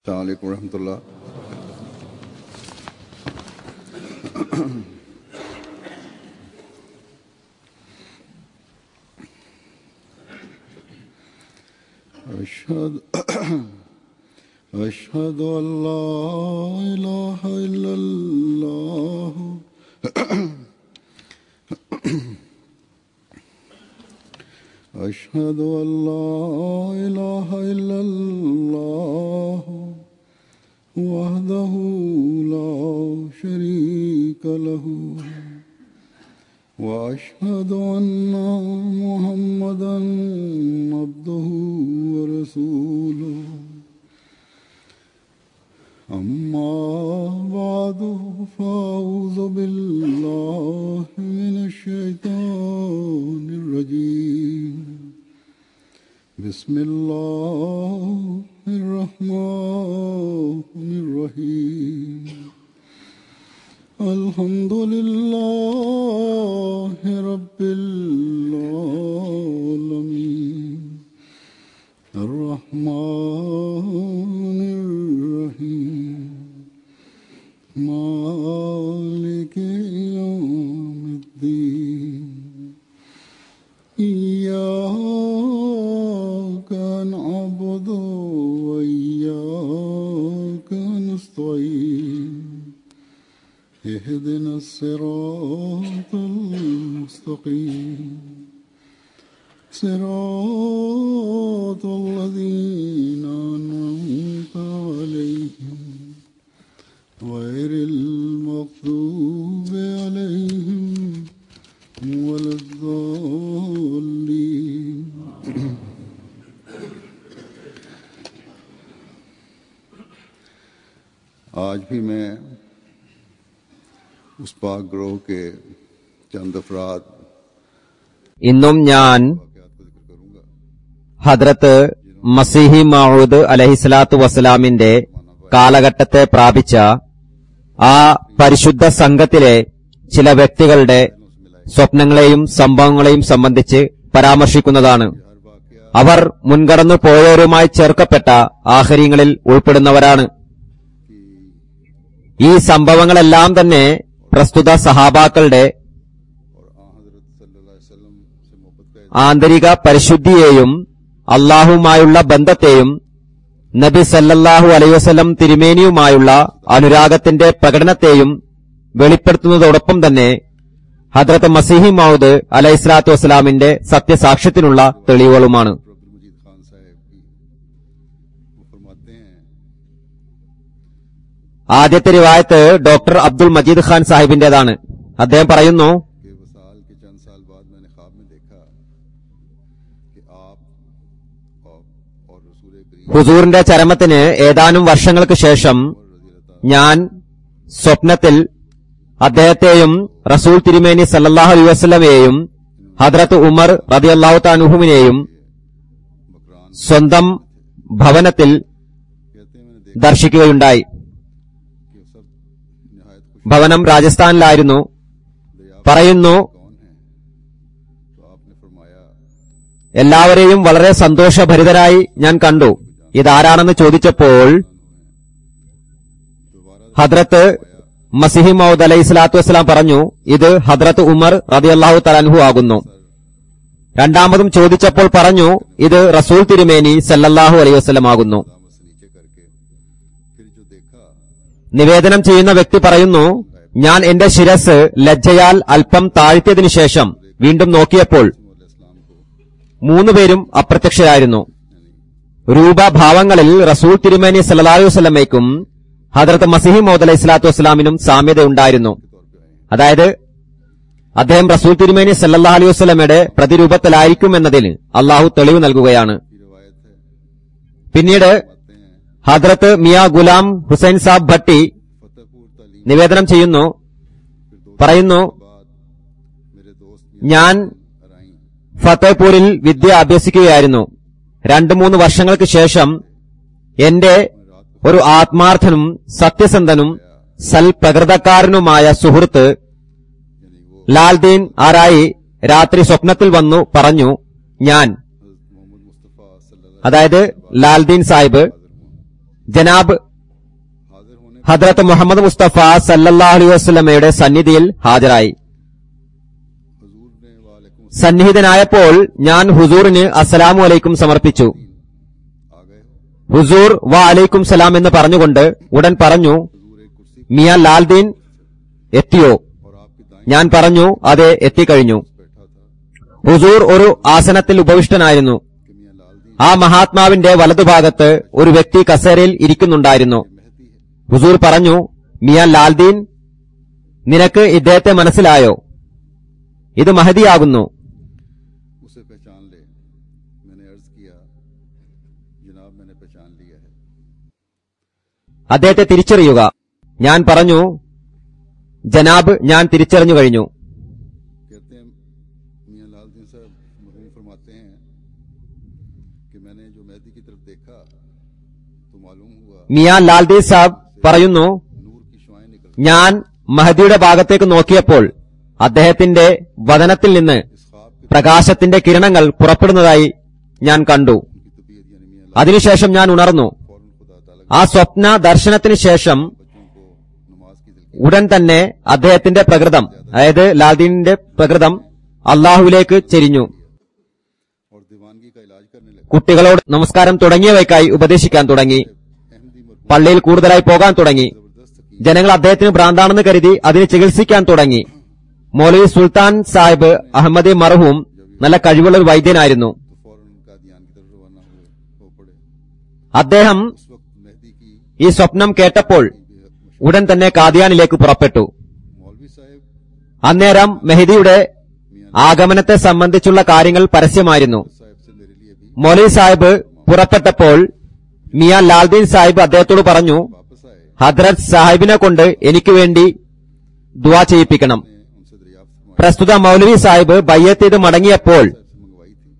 السلام عليكم ورحمة الله أشهد أشهد أن لا إله إلا الله أشهد أن لا إله إلا الله وحده لا شريك له وأشهد أن محمدا عبده ورسوله أما بعد فأعوذ بالله من الشيطان الرجيم بسم الله الرحمن الرحيم الحمد لله رب العالمين الرحمن الرحيم مالك يوم الدين إياك نعبد وإياك نستعين اهدنا الصراط المستقيم صراط الذين أنعمت عليهم غير المغضوب عليهم ولا الضالين आज भी मैं उस पाक ग्रोह के चंद अफराद ഇന്നും ഞാൻ वाकयात को जिक्र करूंगा ഹദ്രത്ത് മസീഹി മൗദ് അലഹിസ്ലാത്തു വസ്സലാമിന്റെ കാലഘട്ടത്തെ പ്രാപിച്ച ആ പരിശുദ്ധ സംഘത്തിലെ ചില വ്യക്തികളുടെ സ്വപ്നങ്ങളെയും സംഭവങ്ങളെയും സംബന്ധിച്ച് പരാമർശിക്കുന്നതാണ് അവർ മുൻകടന്നു പോയവരുമായി ചേർക്കപ്പെട്ട ആഹര്യങ്ങളിൽ ഉൾപ്പെടുന്നവരാണ് ഈ സംഭവങ്ങളെല്ലാം തന്നെ പ്രസ്തുത സഹാബാക്കളുടെ और आ हजरत सल्लल्लाहु अलैहि वसल्लम से मोहब्बत का ആന്തരിക പരിശുദ്ധിയെയും അള്ളാഹുമായുള്ള ബന്ധത്തെയും നബി സല്ലല്ലാഹു അലൈഹി വസല്ലം തിരുമേനിയുമായുള്ള അനുരാഗത്തിന്റെ പ്രകടനത്തെയും വെളിപ്പെടുത്തുന്നതോടൊപ്പം തന്നെ ഹദ്രത്ത് മസീഹി മൗദ് അലൈഹി സ്വലാത്തു വസ്സലാമിന്റെ സത്യസാക്ഷ്യത്തിനുള്ള തെളിവുകളുമാണ് अब्दुल मजीद खान साहब की वो फरमाते हैं ആദ്യത്തെ റിവായത്ത് ഡോക്ടർ അബ്ദുൽ മജീദ് ഖാൻ സാഹിബിന്റേതാണ് അദ്ദേഹം പറയുന്നു कि वसाल के चंद साल बाद मैंने ख्वाब में देखा कि आप और, और रसूल करीम ഹുസൂറിന്റെ ചരമത്തിന് ഏതാനും വർഷങ്ങൾക്ക് ശേഷം और रजी अल्लाह ഞാൻ സ്വപ്നത്തിൽ അദ്ദേഹത്തെയും റസൂൽ തിരുമേനി സല്ലല്ലാഹു അലൈഹി വസല്ലമയെയും ഹദ്രത്ത് ഉമർ റളിയല്ലാഹു താനുഹുവിനെയും बकरान സ്വന്തം ഭവനത്തിൽ कहते हैं मैंने देखा ദർശിക്കുകയുണ്ടായി कि सब निहायत खुश ഭവനം രാജസ്ഥാനിലായിരുന്നു दरिया പറയുന്നു कौन है तो आपने फरमाया എല്ലാവരെയും വളരെ സന്തോഷഭരിതരായി ഞാൻ കണ്ടു ഇതാരാണെന്ന് ചോദിച്ചപ്പോൾ दोबारा ഹദ്രത്ത് മസിഹി മൗദ് അലൈഹി സ്വലാത്തു വസ്സലാം പറഞ്ഞു ഇത് ഹദ്രത്ത് ഉമർ റളിയല്ലാഹു തലാൻഹു ആകുന്നു രണ്ടാമതും ചോദിച്ചപ്പോൾ പറഞ്ഞു ഇത് റസൂൽ തിരുമേനി സല്ലല്ലാഹു അലൈഹി വസല്ലം ആകുന്നു दामत से नीचे करके फिर जो देखा നിവേദനം ചെയ്യുന്ന വ്യക്തി പറയുന്നു ഞാൻ എന്റെ ശിരസ് ലജ്ജയാൽ അല്പം താഴ്ത്തിയതിനു ശേഷം വീണ്ടും നോക്കിയപ്പോൾ इस्लाम को മൂന്നുപേരും അപ്രത്യക്ഷരായിരുന്നു രൂപഭാവങ്ങളിൽ റസൂൽ തിരുമേനി സല്ലല്ലാഹു അലൈഹി വസല്ലമയ്ക്കും ഹദ്രത്ത് മസിഹി മൗദ് അലൈഹി സ്വലാത്തു വസ്സലാമിനും സാമ്യത ഉണ്ടായിരുന്നു അതായത് അദ്ദേഹം റസൂൽ തിരുമേനി സല്ലല്ലാഹു അലൈഹി വസല്ലമയുടെ പ്രതിരൂപത്തിലായിരിക്കും എന്നതിന് അള്ളാഹു തെളിവ് നൽകുകയാണ് की रिवायत है പിന്നീട് आते हैं ഹദ്രത്ത് മിയ ഗുലാം ഹുസൈൻ സാബ് ഭട്ടി फतेहपुर तालीम നിവേദനം ചെയ്യുന്നു फिर दो പറയുന്നു दिन बाद मेरे दोस्त ഞാൻ अराई ഫത്തേപൂരിൽ വിദ്യ അഭ്യസിക്കുകയായിരുന്നു രണ്ടു മൂന്ന് വർഷങ്ങൾക്ക് ശേഷം എന്റെ ഒരു ആത്മാർത്ഥനും സത്യസന്ധനും സൽപ്രകൃതക്കാരനുമായ സുഹൃത്ത് ലാൽദീൻ ആരായി രാത്രി സ്വപ്നത്തിൽ വന്നു പറഞ്ഞു ഞാൻ मोहम्मद मुस्तफ़ा सल्लल्लाहु അതായത് ലാൽദീൻ സാഹിബ് ജനാബ് हाजिर होने ഹദ്രത്ത് മുഹമ്മദ് മുസ്തഫ സല്ലല്ലാഹു അലൈഹി വസല്ലമയുടെ സന്നിധിയിൽ ഹാജരായി हजूर ने वालेकुम സന്നിഹിതനായപ്പോൾ ഞാൻ ഹുസൂറിന് അസ്സലാമു അലൈക്കും സമർപ്പിച്ചു आ गए हो ഹുസൂർ വ അലൈക്കും സലാം എന്ന് പറഞ്ഞുകൊണ്ട് ഉടൻ പറഞ്ഞു हजूर एक कुर्सी മിയ ലാൽദീൻ എത്തിയോ और आपकी दाएं ഞാൻ പറഞ്ഞു അതെ എത്തിക്കഴിഞ്ഞു बैठा था ഹുസൂർ ഒരു ആസനത്തിൽ ഉപവിഷ്ടനായിരുന്നു कि मियां लाल दीन ആ മഹാത്മാവിന്റെ വലതുഭാഗത്ത് ഒരു വ്യക്തി കസേരയിൽ ഇരിക്കുന്നുണ്ടായിരുന്നു मेहदी है ഹുസൂർ പറഞ്ഞു മിയ ലാൽദീൻ നിനക്ക് ഇദ്ദേഹത്തെ മനസ്സിലായോ ഇത് മഹദിയാകുന്നു उसे पहचान ले मैंने अर्ज किया जनाब मैंने पहचान लिया है അദ്ദേഹത്തെ തിരിച്ചറിയുക ഞാൻ പറഞ്ഞു ജനാബ് ഞാൻ തിരിച്ചറിഞ്ഞു കഴിഞ്ഞു कहते हैं मियां लाल दीन साहब मरहूम फरमाते हैं कि मैंने जो मेहदी की तरफ देखा तो मालूम हुआ മിയ ലാൽദീ സാബ് പറയുന്നു नूर की शुआएं निकल ഞാൻ മഹദിയുടെ ഭാഗത്തേക്ക് നോക്കിയപ്പോൾ അദ്ദേഹത്തിന്റെ വദനത്തിൽ നിന്ന് इस ख्वाब के പ്രകാശത്തിന്റെ കിരണങ്ങൾ പുറപ്പെടുന്നതായി ഞാൻ കണ്ടു उनकी तबीयत यानी मियां लाल അതിനുശേഷം ഞാൻ ഉണർന്നു फौरन खुदा ताला ആ സ്വപ്ന ദർശനത്തിന് ശേഷം बच्चों को नमाज की दिल ഉടൻ തന്നെ അദ്ദേഹത്തിന്റെ പ്രകൃതം അതായത് ലാൽദീനിന്റെ പ്രകൃതം അള്ളാഹുവിലേക്ക് ചെരിഞ്ഞു और दीवानगी का इलाज करने लगे കുട്ടികളോട് നമസ്കാരം തുടങ്ങിയവയ്ക്കായി ഉപദേശിക്കാൻ തുടങ്ങി अहमदी मरहूम പള്ളിയിൽ കൂടുതലായി പോകാൻ തുടങ്ങി जबरदस्त की ജനങ്ങൾ അദ്ദേഹത്തിന് ഭ്രാന്താണെന്ന് കരുതി അതിന് ചികിത്സിക്കാൻ തുടങ്ങി മൗലവി സുൽത്താൻ സാഹിബ് അഹമ്മദി മർഹൂം നല്ല കഴിവുള്ള ഒരു വൈദ്യനായിരുന്നു तो फौरन कादियान की तरफ रवाना हुए हो पड़े അദ്ദേഹം उस वक्त मेहदी की ഈ സ്വപ്നം കേട്ടപ്പോൾ बेहद मशहूर ഉടൻ തന്നെ കാദിയാനിലേക്ക് പുറപ്പെട്ടു मौलवी साहब അന്നേരം മെഹദിയുടെ ആഗമനത്തെ സംബന്ധിച്ചുള്ള കാര്യങ്ങൾ പരസ്യമായിരുന്നു साहब से मेरे लिए भी മൗലവി സാഹിബ് പുറപ്പെട്ടപ്പോൾ മിയ ലാൽദീൻ സാഹിബ് അദ്ദേഹത്തോട് പറഞ്ഞു वापस आए ഹദ്രത് സാഹിബിനെ കൊണ്ട് എനിക്ക് വേണ്ടി ദുവാ ചെയ്യിപ്പിക്കണം ने उनसे दरियाफ्त फरमाई പ്രസ്തുത മൗലവി സാഹിബ് ബയ്യത്ത് ചെയ്ത് മടങ്ങിയപ്പോൾ से मंगवाई थी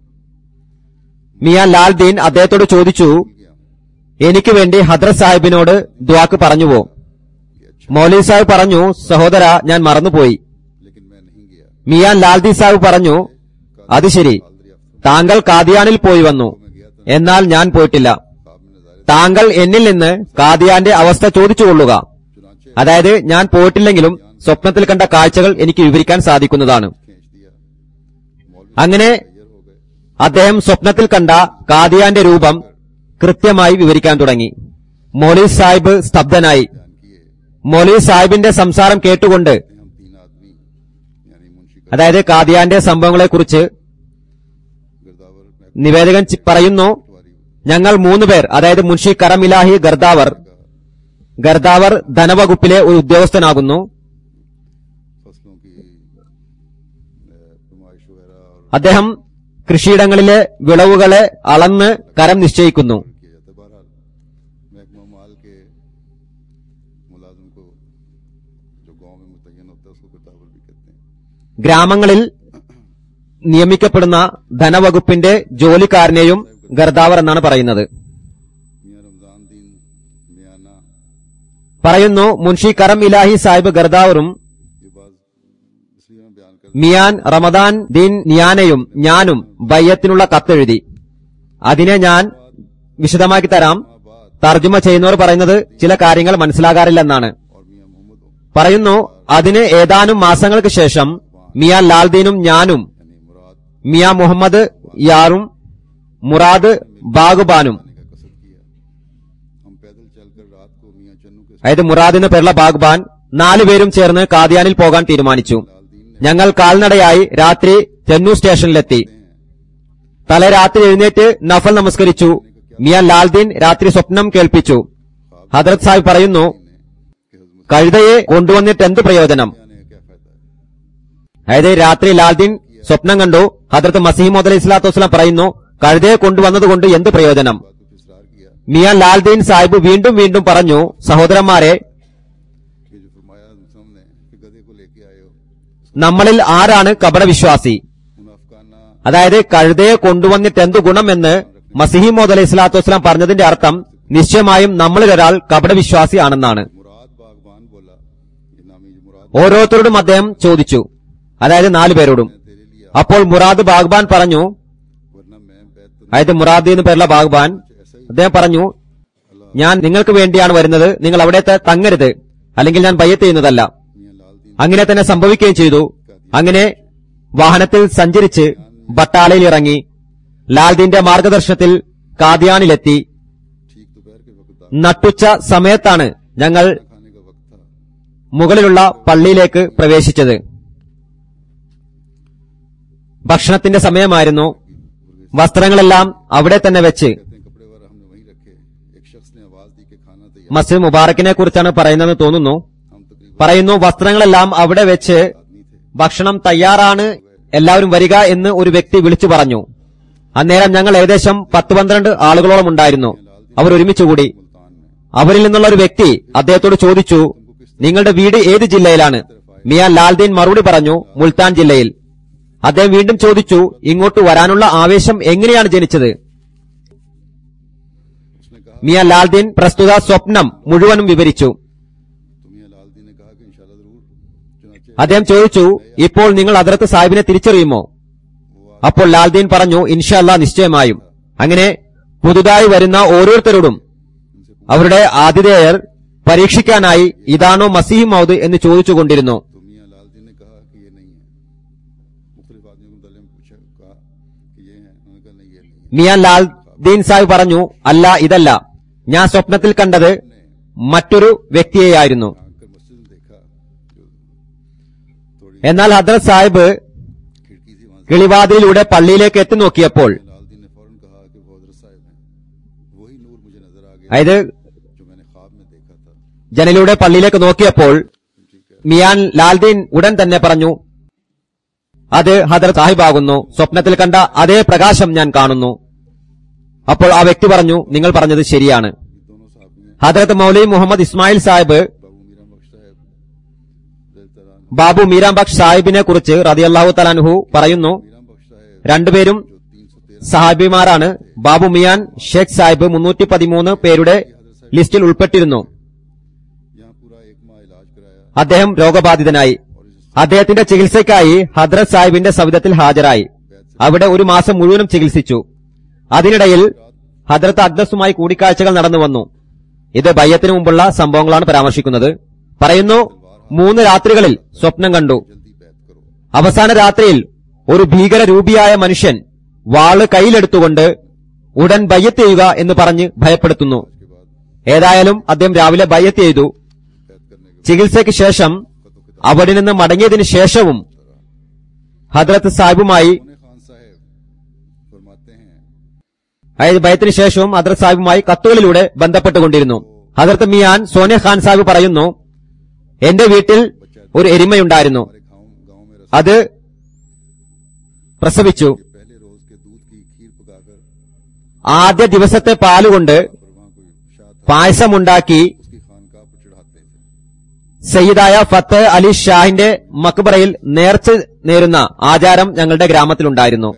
മിയ ലാൽദീൻ അദ്ദേഹത്തോട് ചോദിച്ചു गया എനിക്ക് വേണ്ടി ഹദ്രത് സാഹിബിനോട് ദുവാക്ക് പറഞ്ഞുവോ कि अच्छा മൗലവി സാഹിബ് പറഞ്ഞു സഹോദര ഞാൻ മറന്നുപോയി लेकिन मैं नहीं गया മിയാൻ ലാൽദി സാഹിബ് പറഞ്ഞു അത് ശരി हाल दरियाफ्त താങ്കൾ കാദിയാനിൽ പോയി വന്നു मैं गया था എന്നാൽ ഞാൻ പോയിട്ടില്ല ख्वाब में नजारे താങ്കൾ എന്നിൽ നിന്ന് കാദിയാന്റെ അവസ്ഥ ചോദിച്ചുകൊള്ളുക चुनाचे അതായത് ഞാൻ പോയിട്ടില്ലെങ്കിലും സ്വപ്നത്തിൽ കണ്ട കാഴ്ചകൾ എനിക്ക് വിവരിക്കാൻ സാധിക്കുന്നതാണ് खींच दिया मौलवी അങ്ങനെ तैयार हो गए അദ്ദേഹം സ്വപ്നത്തിൽ കണ്ട കാദിയാന്റെ രൂപം കൃത്യമായി വിവരിക്കാൻ തുടങ്ങി മൗലവി സാഹിബ് സ്തബ്ധനായി बयान किए മൗലവി സാഹിബിന്റെ സംസാരം കേട്ടുകൊണ്ട് हम तीन आदमी यानी मुंशी का അതായത് കാദിയാന്റെ സംഭവങ്ങളെക്കുറിച്ച് गिरदावर में നിവേദകൻ ചി- പറയുന്നു पटवारी ഞങ്ങൾ മൂന്ന് പേർ അതായത് മുൻഷി കറമിലാഹി ഗർദാവർ ഗർദാവർ ധനവകുപ്പിലെ ഒരു ഉദ്യോഗസ്ഥനാകുന്നു फसलों की नुमाइश वगैरह और അദ്ദേഹം കൃഷിയിടങ്ങളിലെ വിളവുകളെ അളന്ന് കരം നിശ്ചയിക്കുന്നു किया जाता है बहरहाल महकमा माल के मुलाजिम को जो गांव में मुतयन होता है उसको गिरदावर भी कहते हैं ഗ്രാമങ്ങളിൽ നിയമിക്കപ്പെടുന്ന ധനവകുപ്പിന്റെ ജോലിക്കാരനെയും ഗർദാവർ എന്നാണ് പറയുന്നത് मियाँ रमजान दीन मियाना പറയുന്നു മുൻഷി കരം ഇലാഹി സാഹിബ് ഗർദാവറും ये बात इसलिए मैं बयान कर മിയാൻ റമദാൻ ദീൻ നിയാനയും ഞാനും ബയ്യത്തിനുള്ള കത്തെഴുതി അതിനെ ഞാൻ വിശദമാക്കി തരാം बाद തർജ്ജമ ചെയ്യുന്നവർ പറയുന്നത് ചില കാര്യങ്ങൾ മനസ്സിലാകാറില്ലെന്നാണ് और मियाँ मोहम्मद हो പറയുന്നു അതിന് ഏതാനും മാസങ്ങൾക്ക് ശേഷം മിയ ലാൽദീനും ഞാനും यानी मुराद മിയ മുഹമ്മദ് യാറും മുറാദ് ബാഗുബാനും आने का कसर किया हम पैदल चलकर रात को मियाँ चन्नू के അതായത് മുറാദ് എന്ന പേരുള്ള ബാഗ്ബാൻ നാലുപേരും ചേർന്ന് കാദിയാനിൽ പോകാൻ തീരുമാനിച്ചു लाल दीन ने ഞങ്ങൾ കാൽനടയായി രാത്രി ചെന്നു സ്റ്റേഷനിലെത്തി തല രാത്രി എഴുന്നേറ്റ് നഫൽ നമസ്കരിച്ചു മിയ ലാൽദീൻ രാത്രി സ്വപ്നം കേൾപ്പിച്ചു ഹദ്രത് സാഹിബ് പറയുന്നു कि हजमत കഴുതയെ കൊണ്ടുവന്നിട്ട് എന്ത് പ്രയോജനം आने का क्या फायदा है അതായത് രാത്രി ലാൽദീൻ സ്വപ്നം കണ്ടു ഹദ്രത്ത് മസീമോദ് അലൈഹി സ്വലാത്തു വസ്സലാം പറയുന്നു കഴുതയെ കൊണ്ടുവന്നതുകൊണ്ട് എന്ത് പ്രയോജനം बात को इसरार किया മിയ ലാൽദീൻ സാഹിബ് വീണ്ടും വീണ്ടും പറഞ്ഞു സഹോദരന്മാരെ कि जो फरमाया हमने कि गधे को लेके आए हो നമ്മളിൽ ആരാണ് കപടവിശ്വാസി मुनाफकाना അതായത് കഴുതയെ കൊണ്ടുവന്നിട്ട് എന്തു ഗുണമെന്ന് മസിഹിമോദ് അലൈഹി സ്വലാത്തു വസ്സലാം പറഞ്ഞതിന്റെ അർത്ഥം നിശ്ചയമായും നമ്മളിൽ ഒരാൾ കപടവിശ്വാസി ആണെന്നാണ് मुराद बागबान बोला ये नामी जो मुराद ഓരോരുത്തരോടും അദ്ദേഹം ചോദിച്ചു അതായത് നാലു പേരോടും मैं तेरे लिए അപ്പോൾ മുറാദ് ബാഗ്ബാൻ പറഞ്ഞു वरना मैं बैत तो അതായത് മുറാദ് എന്ന് പേരുള്ള ബാഗ്ബാൻ ऐसा ही അദ്ദേഹം പറഞ്ഞു अल्लाह ഞാൻ നിങ്ങൾക്ക് വേണ്ടിയാണ് വരുന്നത് നിങ്ങൾ അവിടെ ത- തങ്ങരുത് അല്ലെങ്കിൽ ഞാൻ ബയ്യത്ത് ചെയ്യുന്നതല്ല मियाँ लाल दीन അങ്ങനെ തന്നെ സംഭവിക്കുകയും ചെയ്തു അങ്ങനെ വാഹനത്തിൽ സഞ്ചരിച്ച് ബട്ടാലയിൽ ഇറങ്ങി ലാൽദീന്റെ മാർഗദർശനത്തിൽ കാദ്യാനിലെത്തി ठीक दोपहर के वक्त നട്ടുച്ച സമയത്താണ് ഞങ്ങൾ दाना खाने का वक्त था മുകളിലുള്ള പള്ളിയിലേക്ക് പ്രവേശിച്ചത് ഭക്ഷണത്തിന്റെ സമയമായിരുന്നു വസ്ത്രങ്ങളെല്ലാം അവിടെ തന്നെ വെച്ച് कहते हैं कपड़े वगैरह हमने वहीं रखे एक शख्स ने आवाज दी कि खाना तैयार മസ്ജിദ് മുബാറക്കിനെ കുറിച്ചാണ് പറയുന്നതെന്ന് തോന്നുന്നു हम तकरीबन പറയുന്നു വസ്ത്രങ്ങളെല്ലാം അവിടെ വെച്ച് आदमी थे ഭക്ഷണം തയ്യാറാണ് എല്ലാവരും വരിക എന്ന് ഒരു വ്യക്തി വിളിച്ചു പറഞ്ഞു അന്നേരം ഞങ്ങൾ ഏകദേശം പത്ത് പന്ത്രണ്ട് ആളുകളോളം ഉണ്ടായിരുന്നു അവർ ഒരുമിച്ചുകൂടി मुल्तान में അവരിൽ നിന്നുള്ള ഒരു വ്യക്തി അദ്ദേഹത്തോട് ചോദിച്ചു നിങ്ങളുടെ വീട് ഏത് ജില്ലയിലാണ് മിയ ലാൽദീൻ മറുപടി പറഞ്ഞു മുൽത്താൻ ജില്ലയിൽ അദ്ദേഹം വീണ്ടും ചോദിച്ചു ഇങ്ങോട്ട് വരാനുള്ള ആവേശം എങ്ങനെയാണ് ജനിച്ചത് उसने कहा മിയ ലാൽദീൻ പ്രസ്തുത സ്വപ്നം മുഴുവനും വിവരിച്ചു तो मियाँ लाल दीन ने कहा कि इंशाल्लाह जरूर चुनाचे അദ്ദേഹം ചോദിച്ചു ഇപ്പോൾ നിങ്ങൾ അതിർത്ത് സാഹിബിനെ തിരിച്ചറിയുമോ അപ്പോൾ ലാൽദീൻ പറഞ്ഞു ഇൻഷല്ല നിശ്ചയമായും അങ്ങനെ പുതുതായി വരുന്ന ഓരോരുത്തരോടും അവരുടെ ആതിഥേയർ പരീക്ഷിക്കാനായി ഇതാണോ മസീഹ് മൗദ് എന്ന് ചോദിച്ചുകൊണ്ടിരുന്നു तो मियाँ लाल दीन ने कहा कि ये नहीं है मुख्तलिफ आदमियों को दलिया में पूछा कहा कि ये है उन्होंने कहा नहीं ये नहीं है മിയാൻ ലാൽദീൻ സാഹിബ് പറഞ്ഞു അല്ല ഇതല്ല ഞാൻ സ്വപ്നത്തിൽ കണ്ടത് മറ്റൊരു വ്യക്തിയെയായിരുന്നു आकर मस्जिद में देखा जो थोड़ी എന്നാൽ ഹദ്രത് സാഹിബ് खिड़की थी वहां കിളിവാതിലിലൂടെ പള്ളിയിലേക്ക് എത്തി നോക്കിയപ്പോൾ से लाल दीन ने फौरन कहा कि वो हजरत साहब हैं वही नूर मुझे नजर आ गया അതായത് जो मैंने ख्वाब में देखा था ജനലിലൂടെ പള്ളിയിലേക്ക് നോക്കിയപ്പോൾ മിയാൻ ലാൽദീൻ ഉടൻ തന്നെ പറഞ്ഞു അത് ഹദർ സാഹിബാകുന്നു സ്വപ്നത്തിൽ കണ്ട അതേ പ്രകാശം ഞാൻ കാണുന്നു അപ്പോൾ ആ വ്യക്തി പറഞ്ഞു നിങ്ങൾ പറഞ്ഞത് ശരിയാണ് ये दोनों साहब हैं ഹദരത്ത് മൗലവി മുഹമ്മദ് ഇസ്മായിൽ സാഹിബ് बाबू मीरा बख्श साहब ബാബു മീരാം दिल तरान ബക്ഷ് സാഹിബിനെ കുറിച്ച് റതിയല്ലാഹു തലാൻഹു പറയുന്നു मीरा बख्श साहब രണ്ടുപേരും जो तीन सौ तेरह സഹാബിമാരാണ് ബാബു മിയാൻ ഷേഖ് സാഹിബ് മുന്നൂറ്റി പതിമൂന്ന് പേരുടെ ലിസ്റ്റിൽ ഉൾപ്പെട്ടിരുന്നു यहाँ पूरा एक माह इलाज कराया അദ്ദേഹം രോഗബാധിതനായി और इस അദ്ദേഹത്തിന്റെ ചികിത്സയ്ക്കായി ഹദ്രത് സാഹിബിന്റെ സവിധത്തിൽ ഹാജരായി അവിടെ ഒരു മാസം മുഴുവനും ചികിത്സിച്ചു അതിനിടയിൽ ഹദ്രത്ത് അഗ്ദസുമായി കൂടിക്കാഴ്ചകൾ നടന്നു വന്നു ഇത് ബയ്യത്തിനു മുമ്പുള്ള സംഭവങ്ങളാണ് പരാമർശിക്കുന്നത് പറയുന്നു മൂന്ന് രാത്രികളിൽ സ്വപ്നം കണ്ടു जल्दी बैत करो അവസാന രാത്രിയിൽ ഒരു ഭീകരരൂപിയായ മനുഷ്യൻ വാള് കയ്യിലെടുത്തുകൊണ്ട് ഉടൻ ബയ്യത്ത് ചെയ്യുക എന്ന് പറഞ്ഞ് ഭയപ്പെടുത്തുന്നു उसके बाद ഏതായാലും അദ്ദേഹം രാവിലെ ബയ്യത്ത് ചെയ്തു बैत करने के ചികിത്സയ്ക്ക് ശേഷം അവിടെ നിന്ന് മടങ്ങിയതിനു ശേഷവും ഹദ്രത്ത് സാഹിബുമായി बाद खान साहब फरमाते हैं അതായത് ഭയത്തിന് ശേഷവും ഹദ്രത്ത് സാഹിബുമായി കത്തുകളിലൂടെ ബന്ധപ്പെട്ടുകൊണ്ടിരുന്നു ഹദ്രത്ത് മിയാൻ സോനിയ ഖാൻ സാഹിബ് പറയുന്നു എന്റെ വീട്ടിൽ ഒരു എരുമയുണ്ടായിരുന്നു हमारे गांव गांव में रस അത് പ്രസവിച്ചു के पहले रोज के दूध की खीर पकाकर ആദ്യ ദിവസത്തെ പാലുകൊണ്ട് और वहाँ कोई शाद പായസമുണ്ടാക്കി उसकी खानकाह पर चढ़ाते थे സയ്യിദായ ഫത്ത് അലി ഷാഹിന്റെ മക്ബറയിൽ നേർച്ച നേരുന്ന ആചാരം ഞങ്ങളുടെ ഗ്രാമത്തിലുണ്ടായിരുന്നു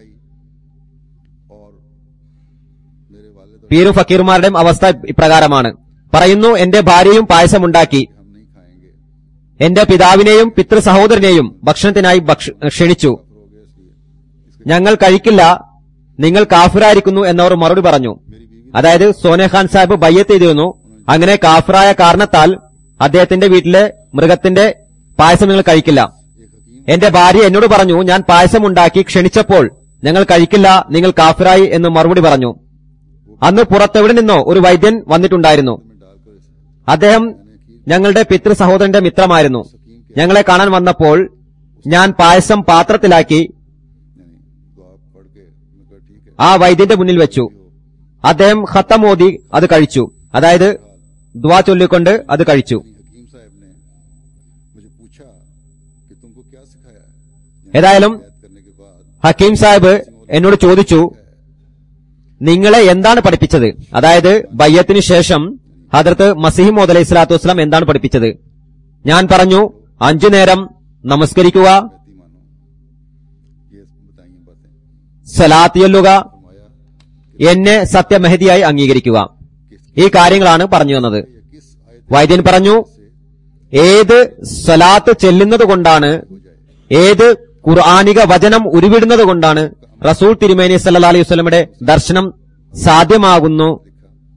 और मेरे वालिद और പീരു ഫക്കീർമാരുടെയും അവസ്ഥ ഇപ്രകാരമാണ് പറയുന്നു എന്റെ ഭാര്യയും പായസമുണ്ടാക്കി हम नहीं खाएंगे എന്റെ പിതാവിനെയും പിതൃ സഹോദരനെയും ഭക്ഷണത്തിനായി ഭക്ഷ- ക്ഷണിച്ചു हो गया इसलिए ഞങ്ങൾ കഴിക്കില്ല നിങ്ങൾ കാഫിറായിരിക്കുന്നു എന്നവർ മറുപടി പറഞ്ഞു मेरी बीवी അതായത് സോനഖാൻ സാഹിബ് ബയ്യത്ത് ചെയ്തിരുന്നു അങ്ങനെ കാഫിറായ കാരണത്താൽ അദ്ദേഹത്തിന്റെ വീട്ടിലെ മൃഗത്തിന്റെ പായസം നിങ്ങൾ കഴിക്കില്ല एक हकीम എന്റെ ഭാര്യ എന്നോട് പറഞ്ഞു ഞാൻ പായസമുണ്ടാക്കി ക്ഷണിച്ചപ്പോൾ ഞങ്ങൾ കഴിക്കില്ല നിങ്ങൾ കാഫിറായി എന്ന് മറുപടി പറഞ്ഞു അന്ന് പുറത്തെവിടെ നിന്നോ ഒരു വൈദ്യൻ വന്നിട്ടുണ്ടായിരുന്നു में डालकर इस അദ്ദേഹം ഞങ്ങളുടെ പിതൃ സഹോദരന്റെ മിത്രമായിരുന്നു ഞങ്ങളെ കാണാൻ വന്നപ്പോൾ ഞാൻ പായസം പാത്രത്തിലാക്കി यानी दुआ पढ़ के मैं कहा ठीक है ആ വൈദ്യന്റെ മുന്നിൽ വെച്ചു അദ്ദേഹം ഖത്തമോദി അത് കഴിച്ചു അതായത് ദ്വാ ചൊല്ലിക്കൊണ്ട് അത് കഴിച്ചു यानी हकीम साहब ने मुझे पूछा कि तुमको क्या सिखाया है यानी ഏതായാലും बैत करने के बाद ഹക്കീം സാഹിബ് എന്നോട് ചോദിച്ചു നിങ്ങളെ എന്താണ് പഠിപ്പിച്ചത് അതായത് ബയ്യത്തിന് ശേഷം ഹദ്രത്ത് മസീഹ് മോദ് അലൈഹി സ്വലാത്തു വസ്സലാം എന്താണ് പഠിപ്പിച്ചത് ഞാൻ പറഞ്ഞു അഞ്ചു നേരം നമസ്കരിക്കുക कहती मानो ये बताइए बातें സലാത്ത് ചൊല്ലുക फरमाया എന്നെ സത്യമെഹദിയായി അംഗീകരിക്കുക ഈ കാര്യങ്ങളാണ് പറഞ്ഞു തന്നത് ये किस आयत വൈദ്യൻ പറഞ്ഞു ഏത് സലാത്ത് ചെല്ലുന്നത് കൊണ്ടാണ് ഏത് ഖുർആാനിക വചനം ഉരുവിടുന്നത് കൊണ്ടാണ് റസൂൽ തിരുമേനി സല്ലാ അലൈഹി വസ്ലമയുടെ ദർശനം സാധ്യമാകുന്നു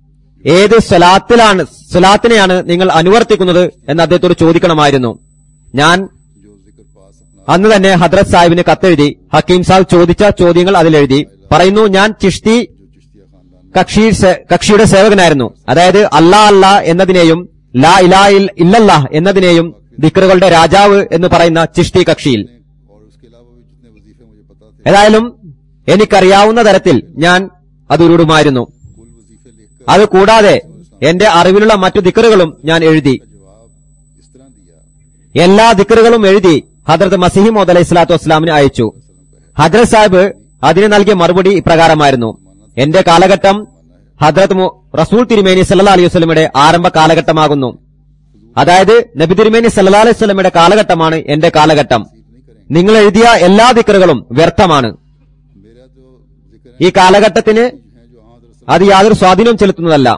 ഏത് സ്വലാത്തിലാണ് സ്വലാത്തിനെയാണ് നിങ്ങൾ അനുവർത്തിക്കുന്നത് എന്ന് അദ്ദേഹത്തോട് ചോദിക്കണമായിരുന്നു ഞാൻ जो जिक्र पास अपना അന്ന് തന്നെ ഹദ്രത് സാഹിബിന് കത്തെഴുതി ഹക്കീം സാഹിബ് ചോദിച്ച ചോദ്യങ്ങൾ അതിലെഴുതി പറയുന്നു ഞാൻ ചിഷ്തി जो चिश्तिया खानदान കക്ഷി സേ- കക്ഷിയുടെ സേവകനായിരുന്നു അതായത് അല്ലാ അല്ല എന്നതിനെയും ലാ ഇലാ ഇൽ- ഇല്ലല്ലാ എന്നതിനെയും ദിക്റുകളുടെ രാജാവ് എന്ന് പറയുന്ന ചിഷ്തി കക്ഷിയിൽ ने और उसके अलावा भी जितने वजीफे मुझे पता थे ഏതായാലും എനിക്കറിയാവുന്ന തരത്തിൽ ഞാൻ അത് ഉരുടുമായിരുന്നു कुल वजीफे लिखकर അത് കൂടാതെ എന്റെ അറിവിലുള്ള മറ്റു ദിക്റുകളും ഞാൻ എഴുതി का जवाब इस तरह दिया എല്ലാ ദിക്റുകളും എഴുതി ഹദ്രത്ത് മസിഹിമോദ് അലൈഹി സ്വലാത്തു വസ്സലാമിന് അയച്ചു ഹദ്രത് സാഹിബ് അതിന് നൽകിയ മറുപടി ഇപ്രകാരമായിരുന്നു എന്റെ കാലഘട്ടം ഹദ്രത്ത് മു- റസൂൽ തിരുമേനി സല്ലാ അലൈഹി വസ്ലമിയുടെ ആരംഭ കാലഘട്ടമാകുന്നു അതായത് നബി തിരുമേനി സല്ലാ അലൈഹി വസ്ലമിയുടെ കാലഘട്ടമാണ് എന്റെ കാലഘട്ടം നിങ്ങൾ എഴുതിയ എല്ലാ ദിക്റുകളും വ്യർത്ഥമാണ് मेरा जो जिक्र ഈ കാലഘട്ടത്തിന് है जो हाँ दरअसल അത് യാതൊരു സ്വാധീനവും ചെലുത്തുന്നതല്ല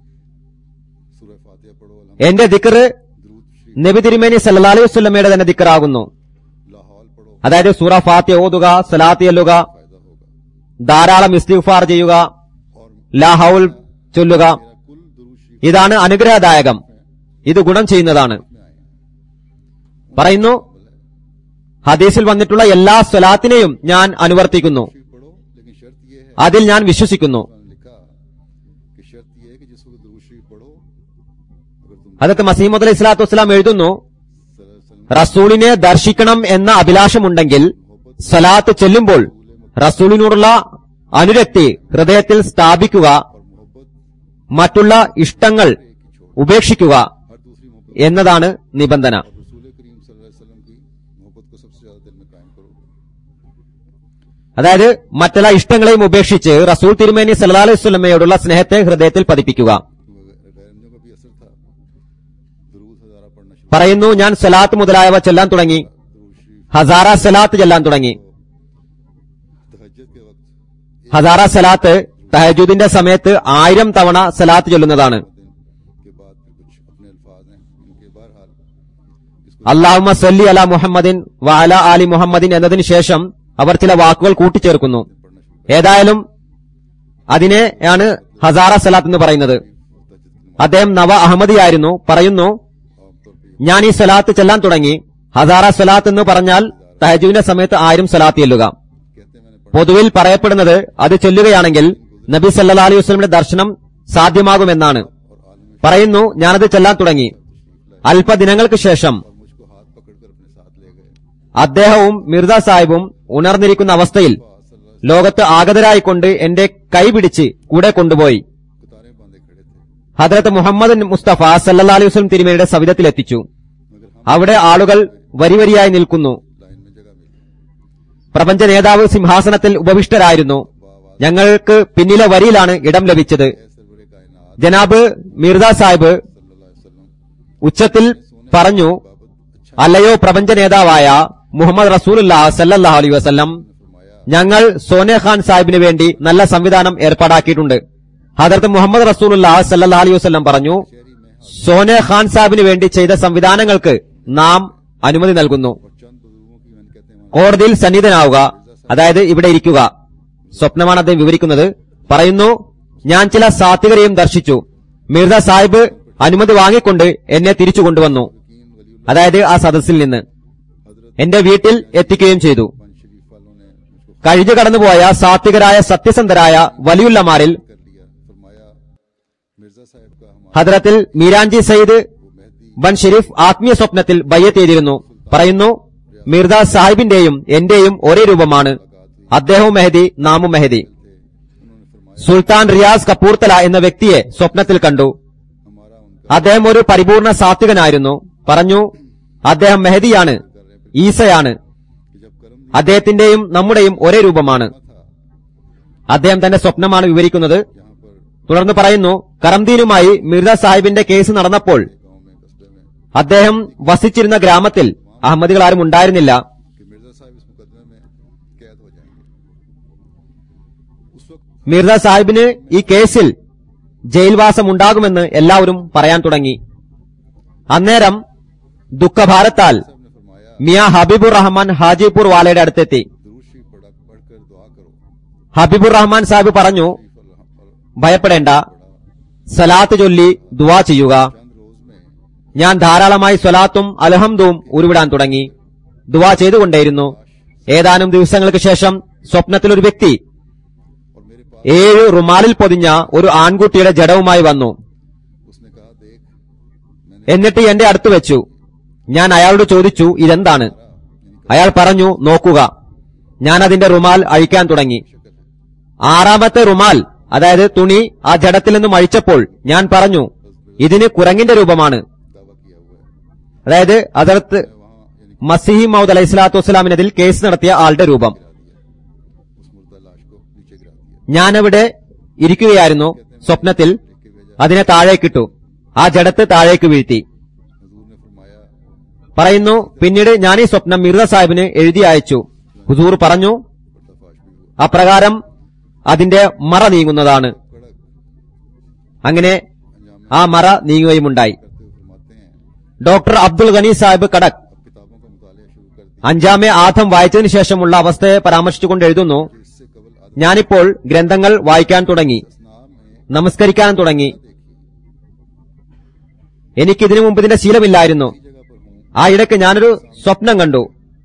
सूरह फातिहा पढ़ो अलहम എന്റെ ദിക്റ് दरूद शरीफ നബി തിരുമേനി സല്ലാ അലൈഹി വസ്ലമയുടെ തന്നെ ദിക്റാകുന്നു लाहौल पढ़ो അതായത് സൂറ ഫാത്തിയ ഓതുക സലാത്തി അല്ലുക फायदा होगा ധാരാളം ഇസ്തിഗ്ഫാർ ചെയ്യുക और ലാഹൌൽ ചൊല്ലുക मेरा कुल दरूद शरीफ ഇതാണ് അനുഗ്രഹദായകം ഇത് ഗുണം ചെയ്യുന്നതാണ് में आए हैं പറയുന്നു ഹദീസിൽ വന്നിട്ടുള്ള എല്ലാ സ്വലാത്തിനെയും ഞാൻ അനുവർത്തിക്കുന്നു शरीफ पढ़ो लेकिन शर्त यह है അതിൽ ഞാൻ വിശ്വസിക്കുന്നു उन्होंने लिखा कि शर्त यह है कि जिस वक्त दरूद शरीफ पढ़ो अगर तुम അതത്ത് മസീമദ് അലൈഹി സ്വലാത്തു വസ്സലാം എഴുതുന്നു सल्लल्लाहु अलैहि वसल्लम റസൂലിനെ ദർശിക്കണം എന്ന അഭിലാഷമുണ്ടെങ്കിൽ സ്വലാത്ത് ചെല്ലുമ്പോൾ റസൂലിനോടുള്ള അനുരക്തി ഹൃദയത്തിൽ സ്ഥാപിക്കുക और मोहब्बत മറ്റുള്ള ഇഷ്ടങ്ങൾ एक ही छोड़ ഉപേക്ഷിക്കുക हर दूसरी मोहब्बत എന്നതാണ് निबंधന और रसूल करीम सल्लल्लाहु अलैहि वसल्लम की मोहब्बत को सबसे ज्यादा दिल में कायम करो അതായത് മറ്റുള്ള ഇഷ്ടങ്ങളെയും ഉപേക്ഷിച്ച് റസൂൽ തിരുമേനി സല്ലാ അലൈഹി സ്വലമയോടുള്ള സ്നേഹത്തെ ഹൃദയത്തിൽ പതിപ്പിക്കുക क्योंकि गैरंदियों का भी असर था दरूद हजारा पढ़ना शुरू പറയുന്നു ഞാൻ സലാത്ത് മുതലായവ ചെല്ലാൻ തുടങ്ങി दरूद शरीफ ഹസാറ സലാത്ത് ചെല്ലാൻ തുടങ്ങി तहज्जुद के वक्त ഹസാറ സലാത്ത് തഹജുദിന്റെ സമയത്ത് ആയിരം തവണ സലാത്ത് ചൊല്ലുന്നതാണ് दिन के बाद फिर कुछ अपने अल्फाज हैं इनके बहरहाल इसको അള്ളാഹുമ സല്ലി അല മുഹമ്മദിൻ വ അല ആലി മുഹമ്മദിൻ എന്നതിന് ശേഷം അവർ ചില വാക്കുകൾ കൂട്ടിച്ചേർക്കുന്നു पढ़ना शुरू ഏതായാലും അതിനെയാണ് ഹസാറ സലാത്ത് എന്ന് പറയുന്നത് तहज्जुद की അദ്ദേഹം നവ അഹമ്മദിയായിരുന്നു പറയുന്നു आमतौर पर ഞാൻ ഈ സലാത്ത് ചെല്ലാൻ തുടങ്ങി ഹസാറ സലാത്ത് എന്ന് പറഞ്ഞാൽ തഹജുവിന്റെ സമയത്ത് ആയിരം സലാത്ത് ചെല്ലുക कहते हैं मैंने പൊതുവിൽ പറയപ്പെടുന്നത് അത് ചൊല്ലുകയാണെങ്കിൽ നബി സല്ലാ അലൈഹി വസ്ലമിന്റെ ദർശനം സാധ്യമാകുമെന്നാണ് और आलम പറയുന്നു ഞാനത് ചെല്ലാൻ തുടങ്ങി അല്പദിനങ്ങൾക്ക് ശേഷം और मुझको हाथ पकड़कर अपने साथ ले गए അദ്ദേഹവും മിർദ സാഹിബും ഉണർന്നിരിക്കുന്ന അവസ്ഥയിൽ ലോകത്ത് ആഗതരായിക്കൊണ്ട് എന്റെ കൈ പിടിച്ച് കൂടെ കൊണ്ടുപോയി कतारें बांधे खड़े थे ഹദ്രത്ത് മുഹമ്മദ് മുസ്തഫ സല്ലാ അലൈഹി വസ്ലം തിരുമേനിയുടെ സവിധത്തിലെത്തിച്ചു मगर हम അവിടെ ആളുകൾ വരിവരിയായി നിൽക്കുന്നു लाइन में जगह मिली പ്രപഞ്ച നേതാവ് സിംഹാസനത്തിൽ ഉപവിഷ്ടരായിരുന്നു ഞങ്ങൾക്ക് പിന്നിലെ വരിയിലാണ് ഇടം ലഭിച്ചത് ऐ सरवरे कायनात ജനാബ് മിർദ സാഹിബ് सल्लल्लाहु अलैहि वसल्लम ഉച്ചത്തിൽ പറഞ്ഞു बाबत अच्छा അല്ലയോ പ്രപഞ്ച നേതാവായ മുഹമ്മദ് റസൂലുല്ലാ സല്ലല്ലാഹു അലൈഹി വസല്ലം फरमाया ഞങ്ങൾ സോനെ ഖാൻ സാഹിബിന് വേണ്ടി നല്ല സംവിധാനം ഏർപ്പാടാക്കിയിട്ടുണ്ട് ഹദർത്ത് മുഹമ്മദ് റസൂലുല്ലാ സല്ലല്ലാഹു അലൈഹി വസല്ലം പറഞ്ഞു शहरी में സോനെ ഖാൻ സാഹിബിന് വേണ്ടി ചെയ്ത സംവിധാനങ്ങൾക്ക് നാം അനുമതി നൽകുന്നു और चंद बुजुर्गों की मैंने कहते हैं കോടതിയിൽ സന്നിധനാവുക അതായത് ഇവിടെ ഇരിക്കുക സ്വപ്നമാണ് അദ്ദേഹം വിവരിക്കുന്നത് പറയുന്നു ഞാൻ ചില സാത്വികരെയും ദർശിച്ചു മിർദ സാഹിബ് അനുമതി വാങ്ങിക്കൊണ്ട് എന്നെ തിരിച്ചു കൊണ്ടുവന്നു यकीन वली അതായത് ആ സദസ്സിൽ നിന്ന് हजरत എന്റെ വീട്ടിൽ എത്തിക്കുകയും ചെയ്തു बन शरीफ वालों ने मुझको കഴിഞ്ഞു കടന്നുപോയ സാത്വികരായ സത്യസന്ധരായ വലിയുള്ളമാരിൽ कर लिया फरमाया मिर्जा साहब का हमारा ഹദ്രത്തിൽ മീരാൻജി സയ്യിദ് वो मेहदी ബൻ ഷെരീഫ് ആത്മീയ സ്വപ്നത്തിൽ ബയ്യത്ത് ചെയ്തിരുന്നു പറയുന്നു മിർദ സാഹിബിന്റെയും എന്റെയും ഒരേ രൂപമാണ് അദ്ദേഹവും മെഹദി നാമും മെഹദി थे उन्होंने फरमाया സുൽത്താൻ റിയാസ് കപൂർത്തല എന്ന വ്യക്തിയെ സ്വപ്നത്തിൽ കണ്ടു हमारा उनका അദ്ദേഹം ഒരു പരിപൂർണ സാത്വികനായിരുന്നു പറഞ്ഞു അദ്ദേഹം മെഹദിയാണ് ഈസയാണ് कि जब कर्म അദ്ദേഹത്തിന്റെയും നമ്മുടെയും ഒരേ രൂപമാണ് था അദ്ദേഹം തന്റെ സ്വപ്നമാണ് വിവരിക്കുന്നത് यहाँ पर തുടർന്ന് പറയുന്നു കറംദീനുമായി മിർദ സാഹിബിന്റെ കേസ് നടന്നപ്പോൾ गांव में कस्बे में അദ്ദേഹം വസിച്ചിരുന്ന ഗ്രാമത്തിൽ അഹമ്മദികൾ ആരും ഉണ്ടായിരുന്നില്ല कि मिर्जा साहब इस मुकदमे में कैद हो जाएंगे उस वक्त മിർദ സാഹിബിന് ഈ കേസിൽ ജയിൽവാസം ഉണ്ടാകുമെന്ന് എല്ലാവരും പറയാൻ തുടങ്ങി അന്നേരം ദുഃഖഭാരത്താൽ साहब ने फरमाया മിയ ഹബീബുർ റഹ്മാൻ ഹാജിപൂർ വാലയുടെ അടുത്തെത്തി दरूद शरीफ पढ़ा पढ़कर दुआ करो ഹബീബുർ റഹ്മാൻ സാഹിബ് പറഞ്ഞു शरीफ और- और ഭയപ്പെടേണ്ട സലാത്ത് ചൊല്ലി ദുവാ ചെയ്യുക चंद रोज में ഞാൻ ധാരാളമായി സ്വലാത്തും അലഹംദും ഉരുവിടാൻ തുടങ്ങി ദുവാ ചെയ്തുകൊണ്ടേയിരുന്നു ഏതാനും ദിവസങ്ങൾക്ക് ശേഷം സ്വപ്നത്തിൽ ഒരു വ്യക്തി और मेरे पास ഏഴ് റുമാലിൽ പൊതിഞ്ഞ ഒരു ആൺകുട്ടിയുടെ ജഡവുമായി വന്നു उसने कहा देख मैंने എന്നിട്ട് എന്റെ അടുത്ത് വെച്ചു ഞാൻ അയാളോട് ചോദിച്ചു ഇതെന്താണ് അയാൾ പറഞ്ഞു നോക്കുക ഞാൻ അതിന്റെ റുമാൽ അഴിക്കാൻ തുടങ്ങി शक्ल है ആറാമത്തെ റുമാൽ അതായത് തുണി ആ ജഡത്തിൽ നിന്നും അഴിച്ചപ്പോൾ ഞാൻ പറഞ്ഞു ഇതിന് കുരങ്ങിന്റെ രൂപമാണ് दावा किया हुआ है അതായത് അതിർത്ത് मैं वहां यानी മസിഹി മൗദ് അലൈഹി സ്വലാത്തു വസ്സലാമിനെതിൽ കേസ് നടത്തിയ ആളുടെ രൂപം गिरा दिया उस मुर्दा लाश को नीचे गिरा दिया ഞാനവിടെ ഇരിക്കുകയായിരുന്നു സ്വപ്നത്തിൽ लेके भेजा അതിനെ താഴേക്കിട്ടു ആ ജഡത്ത് താഴേക്ക് വീഴ്ത്തി हजूर ने फरमाया പറയുന്നു പിന്നീട് ഞാൻ ഈ സ്വപ്നം മിർദ സാഹിബിന് എഴുതി അയച്ചു ഹുസൂർ പറഞ്ഞു पर्दाफाश भी हुआ അപ്രകാരം അതിന്റെ മറ നീങ്ങുന്നതാണ് कड़क അങ്ങനെ अंजाम ആ മറ നീങ്ങുകയുമുണ്ടായി करते हुए फरमाते हैं ഡോക്ടർ അബ്ദുൽ ഗനി സാഹിബ് കടക് अब किताबों का मुताला शुरू कर दिया അഞ്ചാമേ ആഥം വായിച്ചതിനു ശേഷമുള്ള അവസ്ഥയെ പരാമർശിച്ചുകൊണ്ട് എഴുതുന്നു कि इससे कबल आदम ഞാനിപ്പോൾ ഗ്രന്ഥങ്ങൾ വായിക്കാൻ തുടങ്ങി असनाम में നമസ്കരിക്കാനും തുടങ്ങി देखी എനിക്കിതിനു മുമ്പ് ഇതിന്റെ ശീലമില്ലായിരുന്നു इसी जगह पर हूँ ആ ഇടയ്ക്ക് ഞാനൊരു സ്വപ്നം കണ്ടു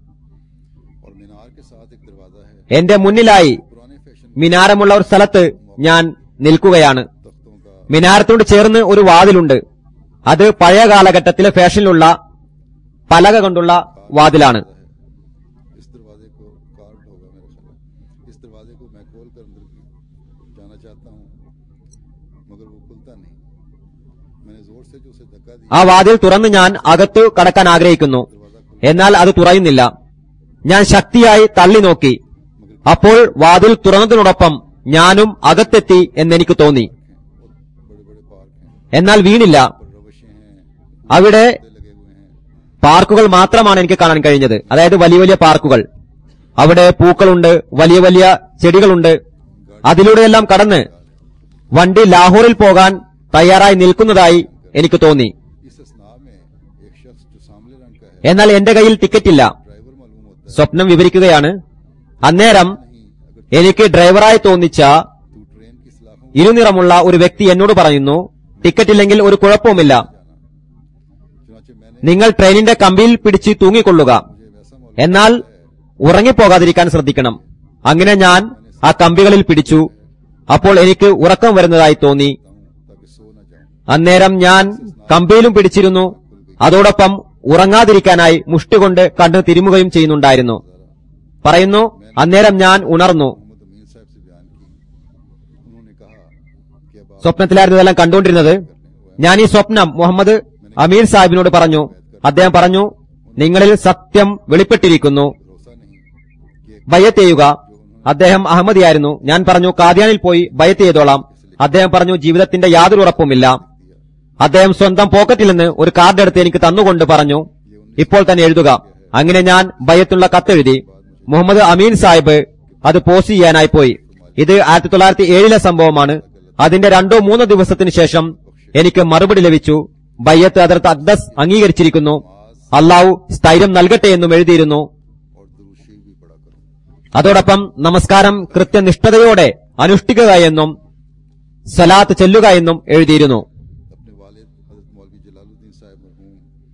और मीनार के साथ एक दरवाजा है എന്റെ മുന്നിലായി पुराने फैशन മിനാരമുള്ള ഒരു സ്ഥലത്ത് ഞാൻ നിൽക്കുകയാണ് तख्तों का മിനാരത്തോട് ചേർന്ന് ഒരു വാതിലുണ്ട് അത് പഴയ കാലഘട്ടത്തിലെ ഫാഷനിലുള്ള പലക കൊണ്ടുള്ള വാതിലാണ് है इस दरवाजे को कार्ड होगा मेरे ख्याल इस दरवाजे को मैं खोल कर अंदर जाना चाहता हूँ मगर वो खुलता नहीं मैंने जोर से जो उसे धक्का दिया ആ വാതിൽ തുറന്ന് ഞാൻ അകത്തു കടക്കാൻ ആഗ്രഹിക്കുന്നു എന്നാൽ അത് തുറയുന്നില്ല ഞാൻ ശക്തിയായി തള്ളി നോക്കി അപ്പോൾ വാതിൽ തുറന്നതിനോടൊപ്പം ഞാനും അകത്തെത്തി എന്നെനിക്ക് തോന്നി बड़े बड़े पार्क हैं എന്നാൽ വീണില്ല पर रवशें हैं അവിടെ पौधे लगे हुए हैं പാർക്കുകൾ മാത്രമാണ് എനിക്ക് കാണാൻ കഴിഞ്ഞത് അതായത് വലിയ വലിയ പാർക്കുകൾ അവിടെ പൂക്കളുണ്ട് വലിയ വലിയ ചെടികളുണ്ട് അതിലൂടെയെല്ലാം കടന്ന് വണ്ടി ലാഹോറിൽ പോകാൻ തയ്യാറായി നിൽക്കുന്നതായി എനിക്ക് തോന്നി इस स्नाब में एक शख्स जो सामले रंग का है എന്നാൽ എന്റെ കയ്യിൽ ടിക്കറ്റില്ല ड्राइवर मालूम होता है സ്വപ്നം വിവരിക്കുകയാണ് അന്നേരം नहीं अगर എനിക്ക് ഡ്രൈവറായി തോന്നിച്ച तू ट्रेन की सलाखों ഇരുനിറമുള്ള ഒരു വ്യക്തി എന്നോട് പറയുന്നു ടിക്കറ്റ് ഇല്ലെങ്കിൽ ഒരു കുഴപ്പവുമില്ല चुनाचे मैंने നിങ്ങൾ ട്രെയിനിന്റെ കമ്പിയിൽ പിടിച്ച് തൂങ്ങിക്കൊള്ളുക मुझे वैसा मालूम എന്നാൽ ഉറങ്ങിപ്പോകാതിരിക്കാൻ ശ്രദ്ധിക്കണം അങ്ങനെ ഞാൻ ആ കമ്പികളിൽ പിടിച്ചു അപ്പോൾ എനിക്ക് ഉറക്കം വരുന്നതായി തോന്നി हूँ ताकि सो न जाऊं അന്നേരം ഞാൻ കമ്പിയിലും പിടിച്ചിരുന്നു അതോടൊപ്പം ഉറങ്ങാതിരിക്കാനായി മുഷ്ടി കൊണ്ട് കണ്ണ് തിരുമുകയും ചെയ്യുന്നുണ്ടായിരുന്നു പറയുന്നു അന്നേരം ഞാൻ ഉണർന്നു मोहम्मद अमीन साहब से बयान की उन्होंने कहा कि अब आप സ്വപ്നത്തിലായിരുന്നു ഇതെല്ലാം കണ്ടുകൊണ്ടിരുന്നത് ഞാൻ ഈ സ്വപ്നം മുഹമ്മദ് അമീർ സാഹിബിനോട് പറഞ്ഞു അദ്ദേഹം പറഞ്ഞു നിങ്ങളിൽ സത്യം വെളിപ്പെട്ടിരിക്കുന്നു भरोसा नहीं कि एक ബയ്യത്ത് ചെയ്യുക അദ്ദേഹം അഹമ്മദിയായിരുന്നു ഞാൻ പറഞ്ഞു കാദ്യാനിൽ പോയി ബയ്യത്ത് ചെയ്തോളാം അദ്ദേഹം പറഞ്ഞു ജീവിതത്തിന്റെ യാതൊരു ഉറപ്പുമില്ല അദ്ദേഹം സ്വന്തം പോക്കറ്റിൽ നിന്ന് ഒരു കാർഡ് എടുത്ത് എനിക്ക് തന്നുകൊണ്ട് പറഞ്ഞു ഇപ്പോൾ തന്നെ എഴുതുക അങ്ങനെ ഞാൻ ബയ്യത്തുള്ള കത്തെഴുതി മുഹമ്മദ് അമീൻ സാഹിബ് അത് പോസ്റ്റ് ചെയ്യാനായി പോയി ഇത് ആയിരത്തി തൊള്ളായിരത്തി ഏഴിലെ സംഭവമാണ് അതിന്റെ രണ്ടോ മൂന്നോ ദിവസത്തിന് ശേഷം എനിക്ക് മറുപടി ലഭിച്ചു ബയ്യത്ത് അതിർത്ത് അക്ദസ് അംഗീകരിച്ചിരിക്കുന്നു അള്ളാഹു സ്ഥൈര്യം നൽകട്ടെ എന്നും എഴുതിയിരുന്നു और दुरुशी भी पढ़ा करो അതോടൊപ്പം നമസ്കാരം കൃത്യനിഷ്ഠതയോടെ അനുഷ്ഠിക്കുക എന്നും സലാത്ത് ചെല്ലുക എന്നും എഴുതിയിരുന്നു अपने वालिद हजरत मौलवी जलालुद्दीन साहब मरहूम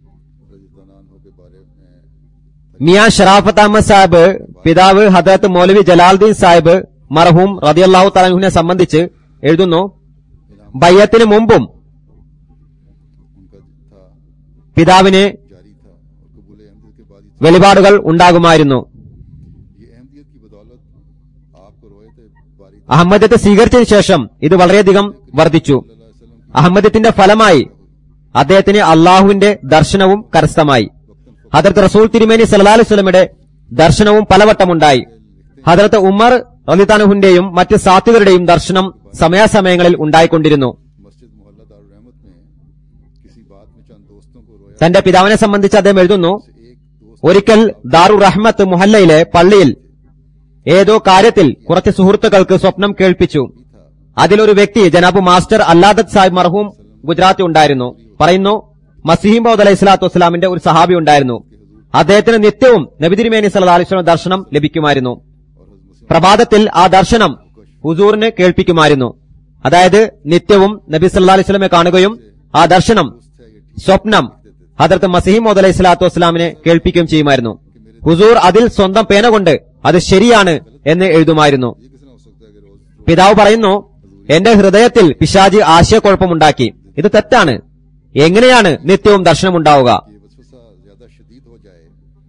रजी के बारे में മിയാ ഷറാഫത്ത് അഹമ്മദ് സാഹിബ് പിതാവ് ഹദരത്ത് മൗലവി ജലാലുദ്ദീൻ സാഹിബ് മർഹൂം റതിയല്ലാഹു തലഹുവിനെ സംബന്ധിച്ച് എഴുതുന്നു ബയ്യത്തിന് മുമ്പും उनका था പിതാവിന് जारी था और कबूल अहमदियत के बाद ही വെളിപാടുകൾ ഉണ്ടാകുമായിരുന്നു ये अहमदियत की बदौलत आपको रोए थे बारी അഹമ്മദത്തെ സ്വീകരിച്ചതിന് ശേഷം ഇത് വളരെയധികം വർദ്ധിച്ചു वसल्लम അഹമ്മദത്തിന്റെ ഫലമായി അദ്ദേഹത്തിന് അള്ളാഹുവിന്റെ ദർശനവും കരസ്ഥമായി ഹദരത്ത് റസൂൽ തിരുമേനി സല്ലാ സ്വലമിയുടെ ദർശനവും പലവട്ടമുണ്ടായി ഹദരത്ത് ഉമർ റലിതാനുഹുന്റെയും മറ്റ് സാത്വികരുടെയും ദർശനം സമയാസമയങ്ങളിൽ ഉണ്ടായിക്കൊണ്ടിരുന്നു मस्जिद मोहल्ला दारुल रहमत में किसी बात में चंद दोस्तों को रोया തന്റെ പിതാവിനെ സംബന്ധിച്ച് അദ്ദേഹം എഴുതുന്നു से एक दोस्त ഒരിക്കൽ ദാറു റഹ്മത്ത് മുഹല്ലയിലെ പള്ളിയിൽ ഏതോ കാര്യത്തിൽ കുറച്ച് സുഹൃത്തുക്കൾക്ക് സ്വപ്നം കേൾപ്പിച്ചു അതിലൊരു വ്യക്തി ജനാബ് മാസ്റ്റർ അല്ലാദത്ത് സാഹിബ് മർഹൂം ഗുജറാത്തി ഉണ്ടായിരുന്നു പറയുന്നു മസീം ബൌദ് അലൈഹി സ്വലാത്തു വസ്സലാമിന്റെ ഒരു സഹാബി ഉണ്ടായിരുന്നു അദ്ദേഹത്തിന് നിത്യവും നബിതിരിമേനി സല്ലാ അലിസ്ലാം ദർശനം ലഭിക്കുമായിരുന്നു പ്രഭാതത്തിൽ ആ ദർശനം ഹുസൂറിന് കേൾപ്പിക്കുമായിരുന്നു അതായത് നിത്യവും നബി സല്ലാ അലൈഹി സ്വലമെ കാണുകയും ആ ദർശനം സ്വപ്നം ഹദർത്ത് മസീമോദ് അലൈഹി സ്വലാത്തു വസ്സലാമിനെ കേൾപ്പിക്കുകയും ചെയ്യുമായിരുന്നു ഹുസൂർ അതിൽ സ്വന്തം പേന കൊണ്ട് അത് ശരിയാണ് എന്ന് എഴുതുമായിരുന്നു ये किसने हो सकता है कि रोज പിതാവ് പറയുന്നു എന്റെ ഹൃദയത്തിൽ പിശാജി ആശയക്കുഴപ്പമുണ്ടാക്കി ഇത് തെറ്റാണ് എങ്ങനെയാണ് നിത്യവും ദർശനമുണ്ടാവുക ये वसवसा ज्यादा शदीद हो जाए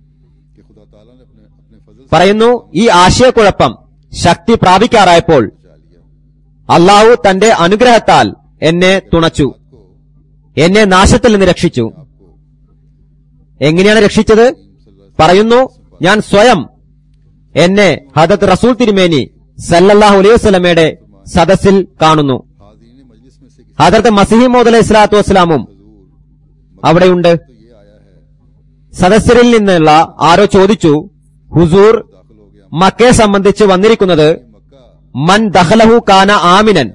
कि खुदा ताला ने अपने अपने फजल से പറയുന്നു ഈ ആശയക്കുഴപ്പം ശക്തി പ്രാപിക്കാറായപ്പോൾ बचा लिया അള്ളാഹു തന്റെ അനുഗ്രഹത്താൽ എന്നെ തുണച്ചു को എന്നെ നാശത്തിൽ നിന്ന് രക്ഷിച്ചു आपको എങ്ങനെയാണ് രക്ഷിച്ചത് പറയുന്നു ഞാൻ സ്വയം എന്നെ ഹദത്ത് റസൂൽ തിരുമേനി സല്ലല്ലാഹു അലൈഹി വസല്ലമയുടെ സദസ്സിൽ കാണുന്നു हाजिरीन मजलिस में से किसी ഹദർത്ത് മസീമോദ് അലൈഹി സ്വലാത്തു വസ്സലാമും അവിടെയുണ്ട് तो ये आया है സദസ്യരിൽ നിന്നുള്ള ആരോ ചോദിച്ചു ഹുസൂർ दाखिल हो गया മക്കയെ സംബന്ധിച്ച് വന്നിരിക്കുന്നത് मक्का മൻ ദഹലഹു കാന ആമിനൻ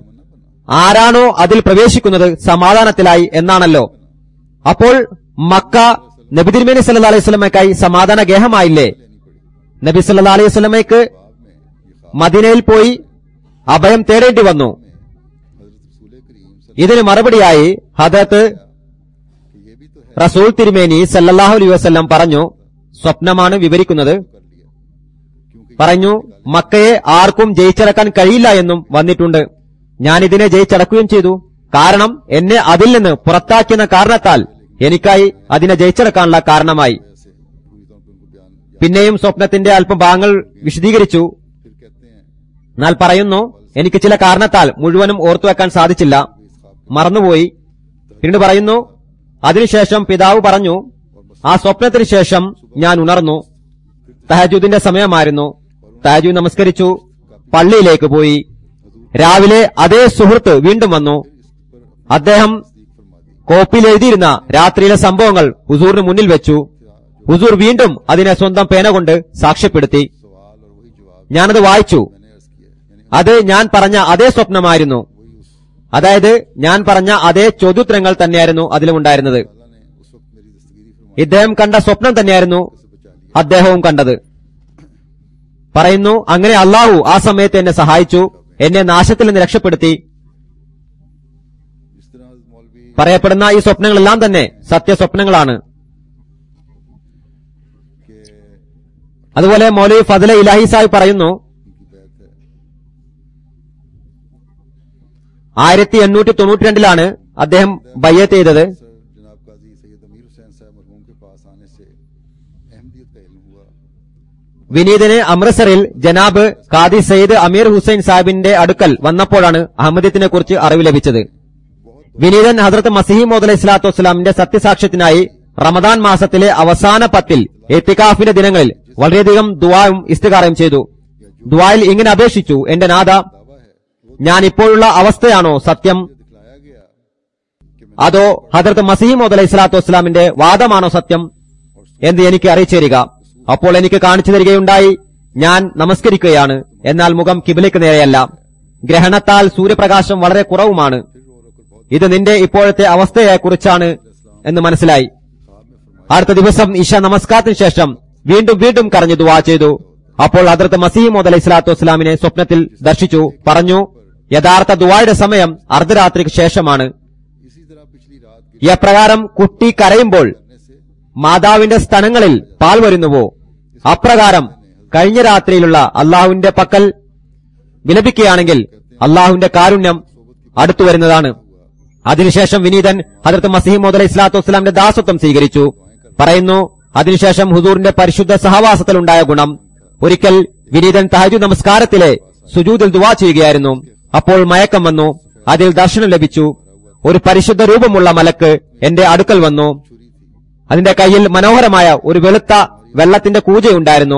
ആരാണോ അതിൽ പ്രവേശിക്കുന്നത് സമാധാനത്തിലായി എന്നാണല്ലോ അപ്പോൾ മക്ക നബി തിരുമേനി സല്ലാ അലൈഹി സ്വലമയ്ക്കായി സമാധാന ഗേഹമായില്ലേ लेनी पड़ी നബി സല്ലാ അലൈഹി സ്വലമയ്ക്ക് बाद में ये ख्वाब മദീനയിൽ പോയി അഭയം തേടേണ്ടി വന്നു में हजरत रसूल करीम ഇതിന് മറുപടിയായി ഹദത്ത് कि ये भी तो है റസൂൽ തിരുമേനി സല്ലല്ലാഹു അലൈഹി വസല്ലം പറഞ്ഞു സ്വപ്നമാണ് വിവരിക്കുന്നത് कर लिया क्योंकि പറഞ്ഞു മക്കയെ ആർക്കും ജയിച്ചടക്കാൻ കഴിയില്ല എന്നും വന്നിട്ടുണ്ട് ഞാൻ ഇതിനെ ജയിച്ചടക്കുകയും ചെയ്തു കാരണം എന്നെ അതിൽ നിന്ന് പുറത്താക്കിയെന്ന കാരണത്താൽ എനിക്കായി അതിനെ ജയിച്ചടക്കാനുള്ള കാരണമായി ऐसे पूरी तौर पर उनको बयान या പിന്നെയും സ്വപ്നത്തിന്റെ അല്പം ഭാഗങ്ങൾ വിശദീകരിച്ചു फिर कहते हैं എന്നാൽ പറയുന്നു എനിക്ക് ചില കാരണത്താൽ മുഴുവനും ഓർത്തുവെക്കാൻ സാധിച്ചില്ല कि इस ख्वाब മറന്നുപോയി പിന്നീട് പറയുന്നു അതിനുശേഷം പിതാവ് പറഞ്ഞു ആ സ്വപ്നത്തിന് ശേഷം ഞാൻ ഉണർന്നു തഹജുദിന്റെ സമയമായിരുന്നു തഹജു നമസ്കരിച്ചു പള്ളിയിലേക്ക് പോയി രാവിലെ അതേ സുഹൃത്ത് വീണ്ടും വന്നു അദ്ദേഹം കോപ്പിയിൽ എഴുതിയിരുന്ന രാത്രിയിലെ സംഭവങ്ങൾ ഹുസൂറിന് മുന്നിൽ വെച്ചു ഹുസൂർ വീണ്ടും അതിനെ സ്വന്തം പേന കൊണ്ട് സാക്ഷ്യപ്പെടുത്തി सवाल और वही जवाब ഞാനത് വായിച്ചു मैंने अर्ज किया यानी അത് ഞാൻ പറഞ്ഞ അതേ സ്വപ്നമായിരുന്നു वही उस അതായത് ഞാൻ പറഞ്ഞ അതേ ചോദ്യോത്തരങ്ങൾ തന്നെയായിരുന്നു അതിലുമുണ്ടായിരുന്നത് अल्लाह ने उस वक्त मेरी दस्तगीरी फरमाई ഇദ്ദേഹം കണ്ട സ്വപ്നം തന്നെയായിരുന്നു से बचा लिया അദ്ദേഹവും കണ്ടത് പറയുന്നു അങ്ങനെ അള്ളാഹു ആ സമയത്ത് എന്നെ സഹായിച്ചു എന്നെ നാശത്തിൽ നിന്ന് രക്ഷപ്പെടുത്തി जिस तरह मौलवी പറയപ്പെടുന്ന ഈ സ്വപ്നങ്ങളെല്ലാം തന്നെ സത്യസ്വപ്നങ്ങളാണ് के അതുപോലെ മൗലവി ഫദല ഇലാഹി സാഹിബ് പറയുന്നു उनकी बैत है ആയിരത്തി എണ്ണൂറ്റി തൊണ്ണൂറ്റി രണ്ടിലാണ് അദ്ദേഹം ബയ്യത്ത് ചെയ്തത് सर जनाब काजी सैयद अमीर हुसैन साहब मरहूम के पास आने से अहमदियत का इल्म हुआ വിനീതന് അമൃത്സറിൽ ജനാബ് ഖാദി സയ്യിദ് അമീർ ഹുസൈൻ സാഹിബിന്റെ അടുക്കൽ വന്നപ്പോഴാണ് അഹമ്മദിയത്തിനെ കുറിച്ച് അറിവ് ലഭിച്ചത് വിനീതൻ ഹസ്രത്ത് മസീഹി മോദ് ഇസ്ലാത്തു വസ്സലാമിന്റെ സത്യസാക്ഷ്യത്തിനായി റമദാൻ മാസത്തിലെ അവസാന പത്തിൽ എത്തിക്കാഫിന്റെ ദിനങ്ങളിൽ വളരെയധികം ദുവായും ഇസ്തികാറയും ചെയ്തു ദുവായിൽ ഇങ്ങനെ അപേക്ഷിച്ചു എന്റെ നാഥ दावा है वो ഞാൻ ഇപ്പോഴുള്ള അവസ്ഥയാണോ സത്യം दिखलाया गया कि मैं അതോ ഹദ്രത്ത് മസീഹ് മോദ് ഇസ്ലാത്തു വസ്സലാമിന്റെ വാദമാണോ സത്യം എന്ന് എനിക്ക് അറിയിച്ചു തരിക അപ്പോൾ എനിക്ക് കാണിച്ചു തരികയുണ്ടായി ഞാൻ നമസ്കരിക്കുകയാണ് എന്നാൽ മുഖം കിബിലേക്ക് നേരെയല്ല ഗ്രഹണത്താൽ സൂര്യപ്രകാശം വളരെ കുറവുമാണ് ഇത് നിന്റെ ഇപ്പോഴത്തെ അവസ്ഥയെക്കുറിച്ചാണ് എന്ന് മനസ്സിലായി അടുത്ത ദിവസം ഇഷ നമസ്കാരത്തിന് ശേഷം വീണ്ടും വീണ്ടും കരഞ്ഞു ദുവാ ചെയ്തു അപ്പോൾ അതിർത്ത് മസീഹ് മോദ് അലൈഹി സ്വലാത്തു വസ്സലാമിനെ സ്വപ്നത്തിൽ ദർശിച്ചു പറഞ്ഞു യഥാർത്ഥ ദുവായുടെ സമയം അർദ്ധരാത്രിക്ക് ശേഷമാണ് इसी तरह पिछली रात के എപ്രകാരം കുട്ടി കരയുമ്പോൾ करने से മാതാവിന്റെ സ്തനങ്ങളിൽ പാൽ വരുന്നുവോ അപ്രകാരം കഴിഞ്ഞ രാത്രിയിലുള്ള അള്ളാഹുവിന്റെ പക്കൽ വിലപിക്കുകയാണെങ്കിൽ അള്ളാഹുവിന്റെ കാരുണ്യം അടുത്തു വരുന്നതാണ് അതിനുശേഷം വിനീതൻ ഹജറത്ത് മസീഹ് മോദ് അലൈഹി സ്വലാത്തു വസ്സലാമിന്റെ ദാസത്വം സ്വീകരിച്ചു പറയുന്നു അതിനുശേഷം ഹുദൂറിന്റെ പരിശുദ്ധ സഹവാസത്തിലുണ്ടായ ഗുണം ഒരിക്കൽ വിനീതൻ തഹജു നമസ്കാരത്തിലെ സുജൂദിൽ ദുവാ ചെയ്യുകയായിരുന്നു അപ്പോൾ മയക്കം വന്നു അതിൽ ദർശനം ലഭിച്ചു ഒരു പരിശുദ്ധ രൂപമുള്ള മലക്ക് എന്റെ അടുക്കൽ വന്നു അതിന്റെ കയ്യിൽ മനോഹരമായ ഒരു വെളുത്ത വെള്ളത്തിന്റെ കൂജയുണ്ടായിരുന്നു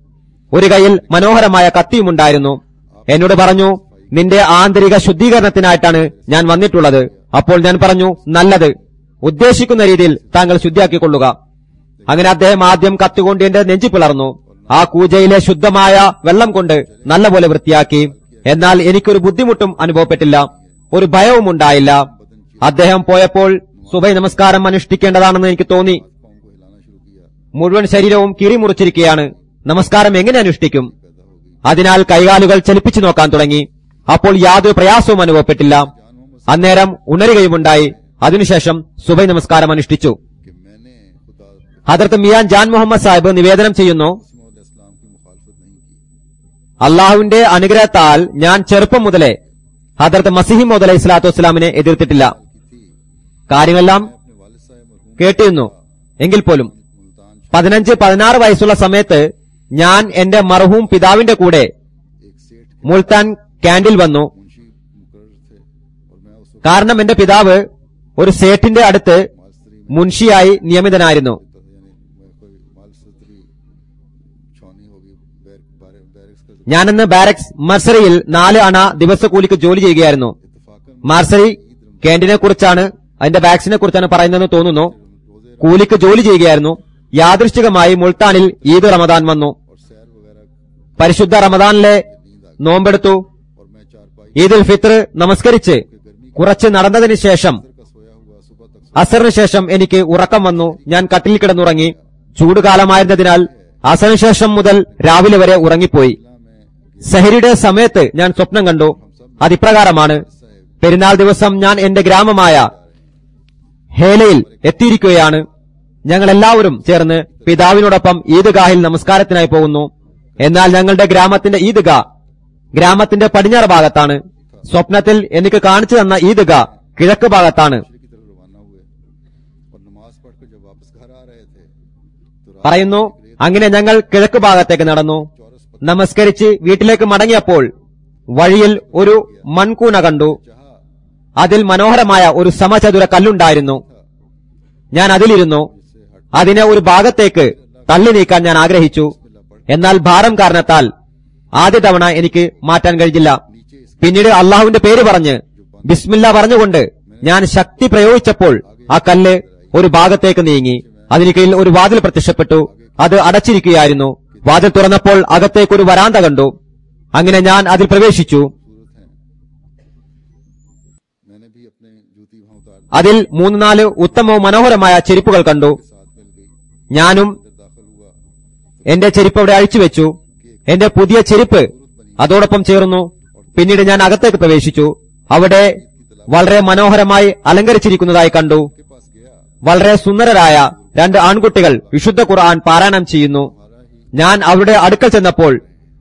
ഒരു കയ്യിൽ മനോഹരമായ കത്തിയുമുണ്ടായിരുന്നു എന്നോട് പറഞ്ഞു നിന്റെ ആന്തരിക ശുദ്ധീകരണത്തിനായിട്ടാണ് ഞാൻ വന്നിട്ടുള്ളത് അപ്പോൾ ഞാൻ പറഞ്ഞു നല്ലത് ഉദ്ദേശിക്കുന്ന രീതിയിൽ താങ്കൾ ശുദ്ധിയാക്കിക്കൊള്ളുക അങ്ങനെ അദ്ദേഹം ആദ്യം കത്തുകൊണ്ട് എന്റെ നെഞ്ചി പിളർന്നു ആ കൂജയിലെ ശുദ്ധമായ വെള്ളം കൊണ്ട് നല്ലപോലെ വൃത്തിയാക്കി എന്നാൽ എനിക്കൊരു ബുദ്ധിമുട്ടും അനുഭവപ്പെട്ടില്ല ഒരു ഭയവും ഉണ്ടായില്ല അദ്ദേഹം പോയപ്പോൾ സുബൈ നമസ്കാരം അനുഷ്ഠിക്കേണ്ടതാണെന്ന് എനിക്ക് തോന്നി पाँव को हिलाना शुरू किया മുഴുവൻ ശരീരവും കിറിമുറിച്ചിരിക്കുകയാണ് നമസ്കാരം എങ്ങനെ അനുഷ്ഠിക്കും पैदा हो गई അതിനാൽ കൈകാലുകൾ ചലിപ്പിച്ചു നോക്കാൻ തുടങ്ങി അപ്പോൾ യാതൊരു പ്രയാസവും അനുഭവപ്പെട്ടില്ല അന്നേരം ഉണരുകയുമുണ്ടായി അതിനുശേഷം സുബൈ നമസ്കാരം അനുഷ്ഠിച്ചു कि मैंने खुदा ഹദർത്ത് മിയാൻ ജാൻ മുഹമ്മദ് സാഹിബ് നിവേദനം ചെയ്യുന്നു मसीह इस्लाम की मुखालफत नहीं की അള്ളാഹുവിന്റെ അനുഗ്രഹത്താൽ ഞാൻ ചെറുപ്പം മുതലേ ഹദർത്ത് മസിഹി മുതല ഇസ്ലാത്തു വസ്സലാമിനെ എതിർത്തിട്ടില്ല की थी കാര്യങ്ങളെല്ലാം अपने वालिद साहब मरहूम കേട്ടിരുന്നു എങ്കിൽ പോലും मुल्तान പതിനഞ്ച് പതിനാറ് വയസ്സുള്ള സമയത്ത് ഞാൻ എന്റെ മർഹൂം പിതാവിന്റെ കൂടെ एक सेठ മുൾത്താൻ ക്യാൻഡിൽ വന്നു मुंशी मुकर्र थे और मैं उस वक्त കാരണം एന്റെ പിതാവ് ഒരു സേഠിന്റെ അടുത്ത് मालसरी മുൻഷിയായി നിയമിതനായിരുന്നു में यानी मैं कोई मालसत्री छौनी होगी बैर, बारे, बैरिक्स का ഞാനന്ന് ബാരക്സ് മർസറിയിൽ നാല് അണ ദിവസക്കൂലിക്ക് ജോലി ചെയ്യുകയായിരുന്നു इतफाकन മാർസറി ക്യാൻറ്റീനെ കുറിച്ചാണ് അതിന്റെ വാക്സിനെ കുറിച്ചാണ് പറയുന്നതെന്ന് തോന്നുന്നു रोजे കൂലിക്ക് ജോലി ചെയ്യുകയായിരുന്നു യാദൃശ്ചികമായി മുൾത്താനിൽ ഈദ് റമദാൻ വന്നു और सैर वगैरह പരിശുദ്ധ റമദാനിലെ नींद आ നോമ്പെടുത്തു और मैं चारपाई ഈദുൽ ഫിത്ർ നമസ്കരിച്ച് के गर्मी കുറച്ച് നടന്നതിന് ശേഷം का सोया हुआ सुबह तक അസറിന് ശേഷം എനിക്ക് ഉറക്കം വന്നു ഞാൻ കട്ടിൽ കിടന്നുറങ്ങി ചൂടുകാലമായിരുന്നതിനാൽ അസറിന് ശേഷം മുതൽ രാവിലെ വരെ ഉറങ്ങിപ്പോയി सोया में സഹരിയുടെ സമയത്ത് ഞാൻ സ്വപ്നം കണ്ടു അതിപ്രകാരമാണ് പെരുന്നാൾ ദിവസം ഞാൻ എന്റെ ഗ്രാമമായ ഹേലയിൽ എത്തിയിരിക്കുകയാണ് ഞങ്ങൾ എല്ലാവരും ചേർന്ന് പിതാവിനോടൊപ്പം ഈദ്ഗാഹിൽ നമസ്കാരത്തിനായി പോകുന്നു എന്നാൽ ഞങ്ങളുടെ ഗ്രാമത്തിന്റെ ഈദ്ഗാ ഗ്രാമത്തിന്റെ പടിഞ്ഞാറ് ഭാഗത്താണ് സ്വപ്നത്തിൽ എനിക്ക് കാണിച്ചു തന്ന ഈദ്ഗാ കിഴക്ക് ഭാഗത്താണ് की तरफ रवाना हुए और नमाज पढ़कर जब वापस घर आ रहे थे तो रात പറയുന്നു അങ്ങനെ ഞങ്ങൾ കിഴക്ക് ഭാഗത്തേക്ക് നടന്നു चौरस നമസ്കരിച്ച് വീട്ടിലേക്ക് മടങ്ങിയപ്പോൾ വഴിയിൽ ഒരു മൺകൂന കണ്ടു जहा അതിൽ മനോഹരമായ ഒരു സമചതുര കല്ലുണ്ടായിരുന്നു ഞാൻ അതിലിരുന്നു से हट അതിനെ ഒരു ഭാഗത്തേക്ക് തള്ളി നീക്കാൻ ഞാൻ ആഗ്രഹിച്ചു എന്നാൽ ഭാരം കാരണത്താൽ ആദ്യ തവണ എനിക്ക് മാറ്റാൻ കഴിഞ്ഞില്ല नीचे इस പിന്നീട് അള്ളാഹുവിന്റെ പേര് പറഞ്ഞ് ബിസ്മില്ല പറഞ്ഞുകൊണ്ട് ഞാൻ ശക്തി പ്രയോഗിച്ചപ്പോൾ ആ കല്ല് ഒരു ഭാഗത്തേക്ക് നീങ്ങി അതിന് കീഴിൽ ഒരു വാതിൽ പ്രത്യക്ഷപ്പെട്ടു അത് അടച്ചിരിക്കുകയായിരുന്നു വാതിൽ തുറന്നപ്പോൾ അകത്തേക്ക് ഒരു വരാന്ത കണ്ടു അങ്ങനെ ഞാൻ അതിൽ പ്രവേശിച്ചു खूबसूरत हैं मैंने भी अपने जूती वहां उतार दी, അതിൽ മൂന്ന് നാല് ഉത്തമവും മനോഹരമായ ചെരുപ്പുകൾ കണ്ടു साथ मिल गई ഞാനും अंदर दाखिल हुआ എന്റെ ചെരുപ്പ് അവിടെ അഴിച്ചുവെച്ചു എന്റെ പുതിയ ചെരുപ്പ് അതോടൊപ്പം ചേർന്നു പിന്നീട് ഞാൻ അകത്തേക്ക് പ്രവേശിച്ചു അവിടെ വളരെ മനോഹരമായി അലങ്കരിച്ചിരിക്കുന്നതായി കണ്ടു के पास गया വളരെ സുന്ദരരായ രണ്ട് ആൺകുട്ടികൾ വിശുദ്ധ ഖുർആൻ പാരായണം ചെയ്യുന്നു ഞാൻ അവിടെ അടുക്കൽ ചെന്നപ്പോൾ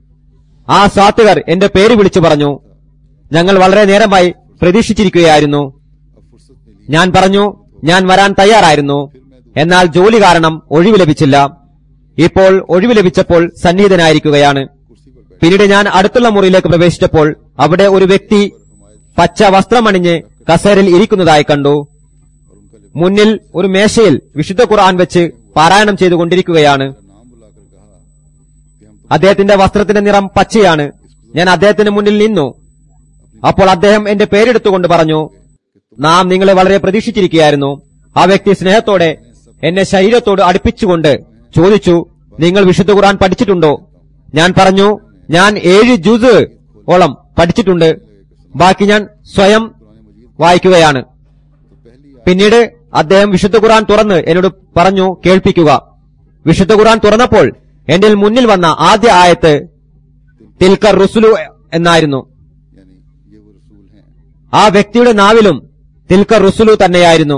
ആ സാത്തുകർ എന്റെ പേര് വിളിച്ചു പറഞ്ഞു ഞങ്ങൾ വളരെ നേരമായി പ്രതീക്ഷിച്ചിരിക്കുകയായിരുന്നു अब फुर्सत मिली ഞാൻ പറഞ്ഞു ഞാൻ വരാൻ തയ്യാറായിരുന്നു എന്നാൽ ജോലി കാരണം ഒഴിവ് ലഭിച്ചില്ല ഇപ്പോൾ ഒഴിവ് ലഭിച്ചപ്പോൾ സന്നിഹിതനായിരിക്കുകയാണ് कुर्सी पर बैठ പിന്നീട് ഞാൻ അടുത്തുള്ള മുറിയിലേക്ക് പ്രവേശിച്ചപ്പോൾ അവിടെ ഒരു വ്യക്തി പച്ച വസ്ത്രമണിഞ്ഞ് കസേരയിൽ ഇരിക്കുന്നതായി കണ്ടു और उनका लिबास മുന്നിൽ ഒരു മേശയിൽ വിശുദ്ധ ഖുർആൻ വെച്ച് പാരായണം ചെയ്തുകൊണ്ടിരിക്കുകയാണ് नाम बुलाकर कहा कि हम അദ്ദേഹത്തിന്റെ വസ്ത്രത്തിന്റെ നിറം പച്ചയാണ് ഞാൻ അദ്ദേഹത്തിന് മുന്നിൽ നിന്നു അപ്പോൾ അദ്ദേഹം എന്റെ പേരെടുത്തുകൊണ്ട് പറഞ്ഞു നാം നിങ്ങളെ വളരെ പ്രതീക്ഷിച്ചിരിക്കുകയായിരുന്നു ആ വ്യക്തി സ്നേഹത്തോടെ എന്നെ ശരീരത്തോട് അടുപ്പിച്ചുകൊണ്ട് ചോദിച്ചു നിങ്ങൾ വിശുദ്ധ ഖുർആൻ പഠിച്ചിട്ടുണ്ടോ ഞാൻ പറഞ്ഞു ഞാൻ ഏഴ് ജൂസ് ഓളം പഠിച്ചിട്ടുണ്ട് ബാക്കി ഞാൻ സ്വയം വായിക്കുകയാണ് പിന്നീട് അദ്ദേഹം വിശുദ്ധ ഖുർആൻ തുറന്ന് എന്നോട് പറഞ്ഞു കേൾപ്പിക്കുക വിശുദ്ധ ഖുർആൻ തുറന്നപ്പോൾ എന്റെ മുന്നിൽ വന്ന ആദ്യ ആയത്ത് തിൽക്കർ റുസുലു എന്നായിരുന്നു यानी ये वो रसूल हैं ആ വ്യക്തിയുടെ നാവിലും തിൽക്കർ റുസുലു തന്നെയായിരുന്നു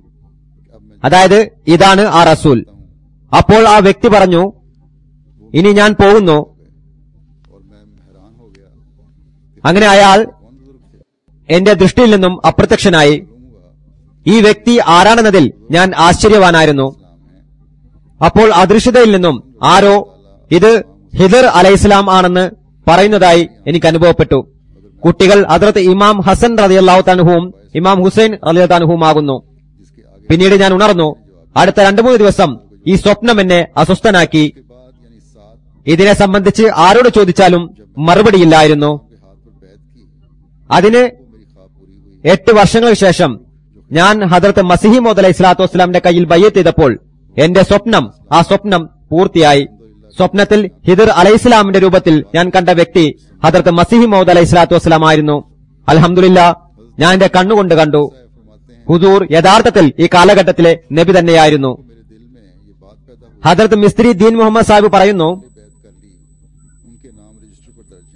अब मैं അതായത് ഇതാണ് ആ റസൂൽ അപ്പോൾ ആ വ്യക്തി പറഞ്ഞു ഇനി ഞാൻ പോകുന്നു और मैं हैरान हो गया അങ്ങനെ അയാൾ कौन बुजुर्ग थे എന്റെ ദൃഷ്ടിയിൽ നിന്നും അപ്രത്യക്ഷനായി हुआ ഈ വ്യക്തി ആരാണെന്നതിൽ ഞാൻ ആശ്ചര്യവാനായിരുന്നു അപ്പോൾ അദൃശ്യതയിൽ നിന്നും ആരോ ഇത് ഹിദർ അലൈഹിസ്ലാം ആണെന്ന് പറയുന്നതായി എനിക്ക് അനുഭവപ്പെട്ടു കുട്ടികൾ അതിർത്ത് ഇമാം ഹസൻ റളിയല്ലാഹു തൻഹുവും ഇമാം ഹുസൈൻ റളിയല്ലാഹു തൻഹുവും ആകുന്നു जिसके आगे പിന്നീട് ഞാൻ ഉണർന്നു അടുത്ത രണ്ടു മൂന്ന് ദിവസം ഈ സ്വപ്നം എന്നെ അസ്വസ്ഥനാക്കി के बाद यानी सात ഇതിനെ സംബന്ധിച്ച് ആരോട് ചോദിച്ചാലും മറുപടിയില്ലായിരുന്നു के हाथ पर बैत की അതിന് वो मेरी ख्वाब पूरी हुई എട്ട് വർഷങ്ങൾക്ക് ശേഷം ഞാൻ ഹദർത്ത് മസിഹിമോദ് അലൈഹി സ്വലാത്തു വസ്സലാമിന്റെ കയ്യിൽ ബയ്യത്ത് ചെയ്തപ്പോൾ എന്റെ സ്വപ്നം ആ സ്വപ്നം പൂർത്തിയായി സ്വപ്നത്തിൽ ഹിദർ അലൈഹിസ്ലാമിന്റെ രൂപത്തിൽ ഞാൻ കണ്ട വ്യക്തി ഹദർത്ത് മസിഹിമോദ് അലൈഹി സ്വലാത്തു വസ്സലാം ആയിരുന്നു അലഹമുല്ല ഞാൻ എന്റെ കണ്ണുകൊണ്ട് കണ്ടു फरमाते हैं ഹുദൂർ യഥാർത്ഥത്തിൽ ഈ കാലഘട്ടത്തിലെ നബി തന്നെയായിരുന്നു मेरे दिल में ये बात पैदा हुई ഹദർത്ത് മിസ്ത്രി ദീൻ മുഹമ്മദ് സാഹിബ് പറയുന്നു बैत कर ली उनके नाम रजिस्टर पर दर्ज हैं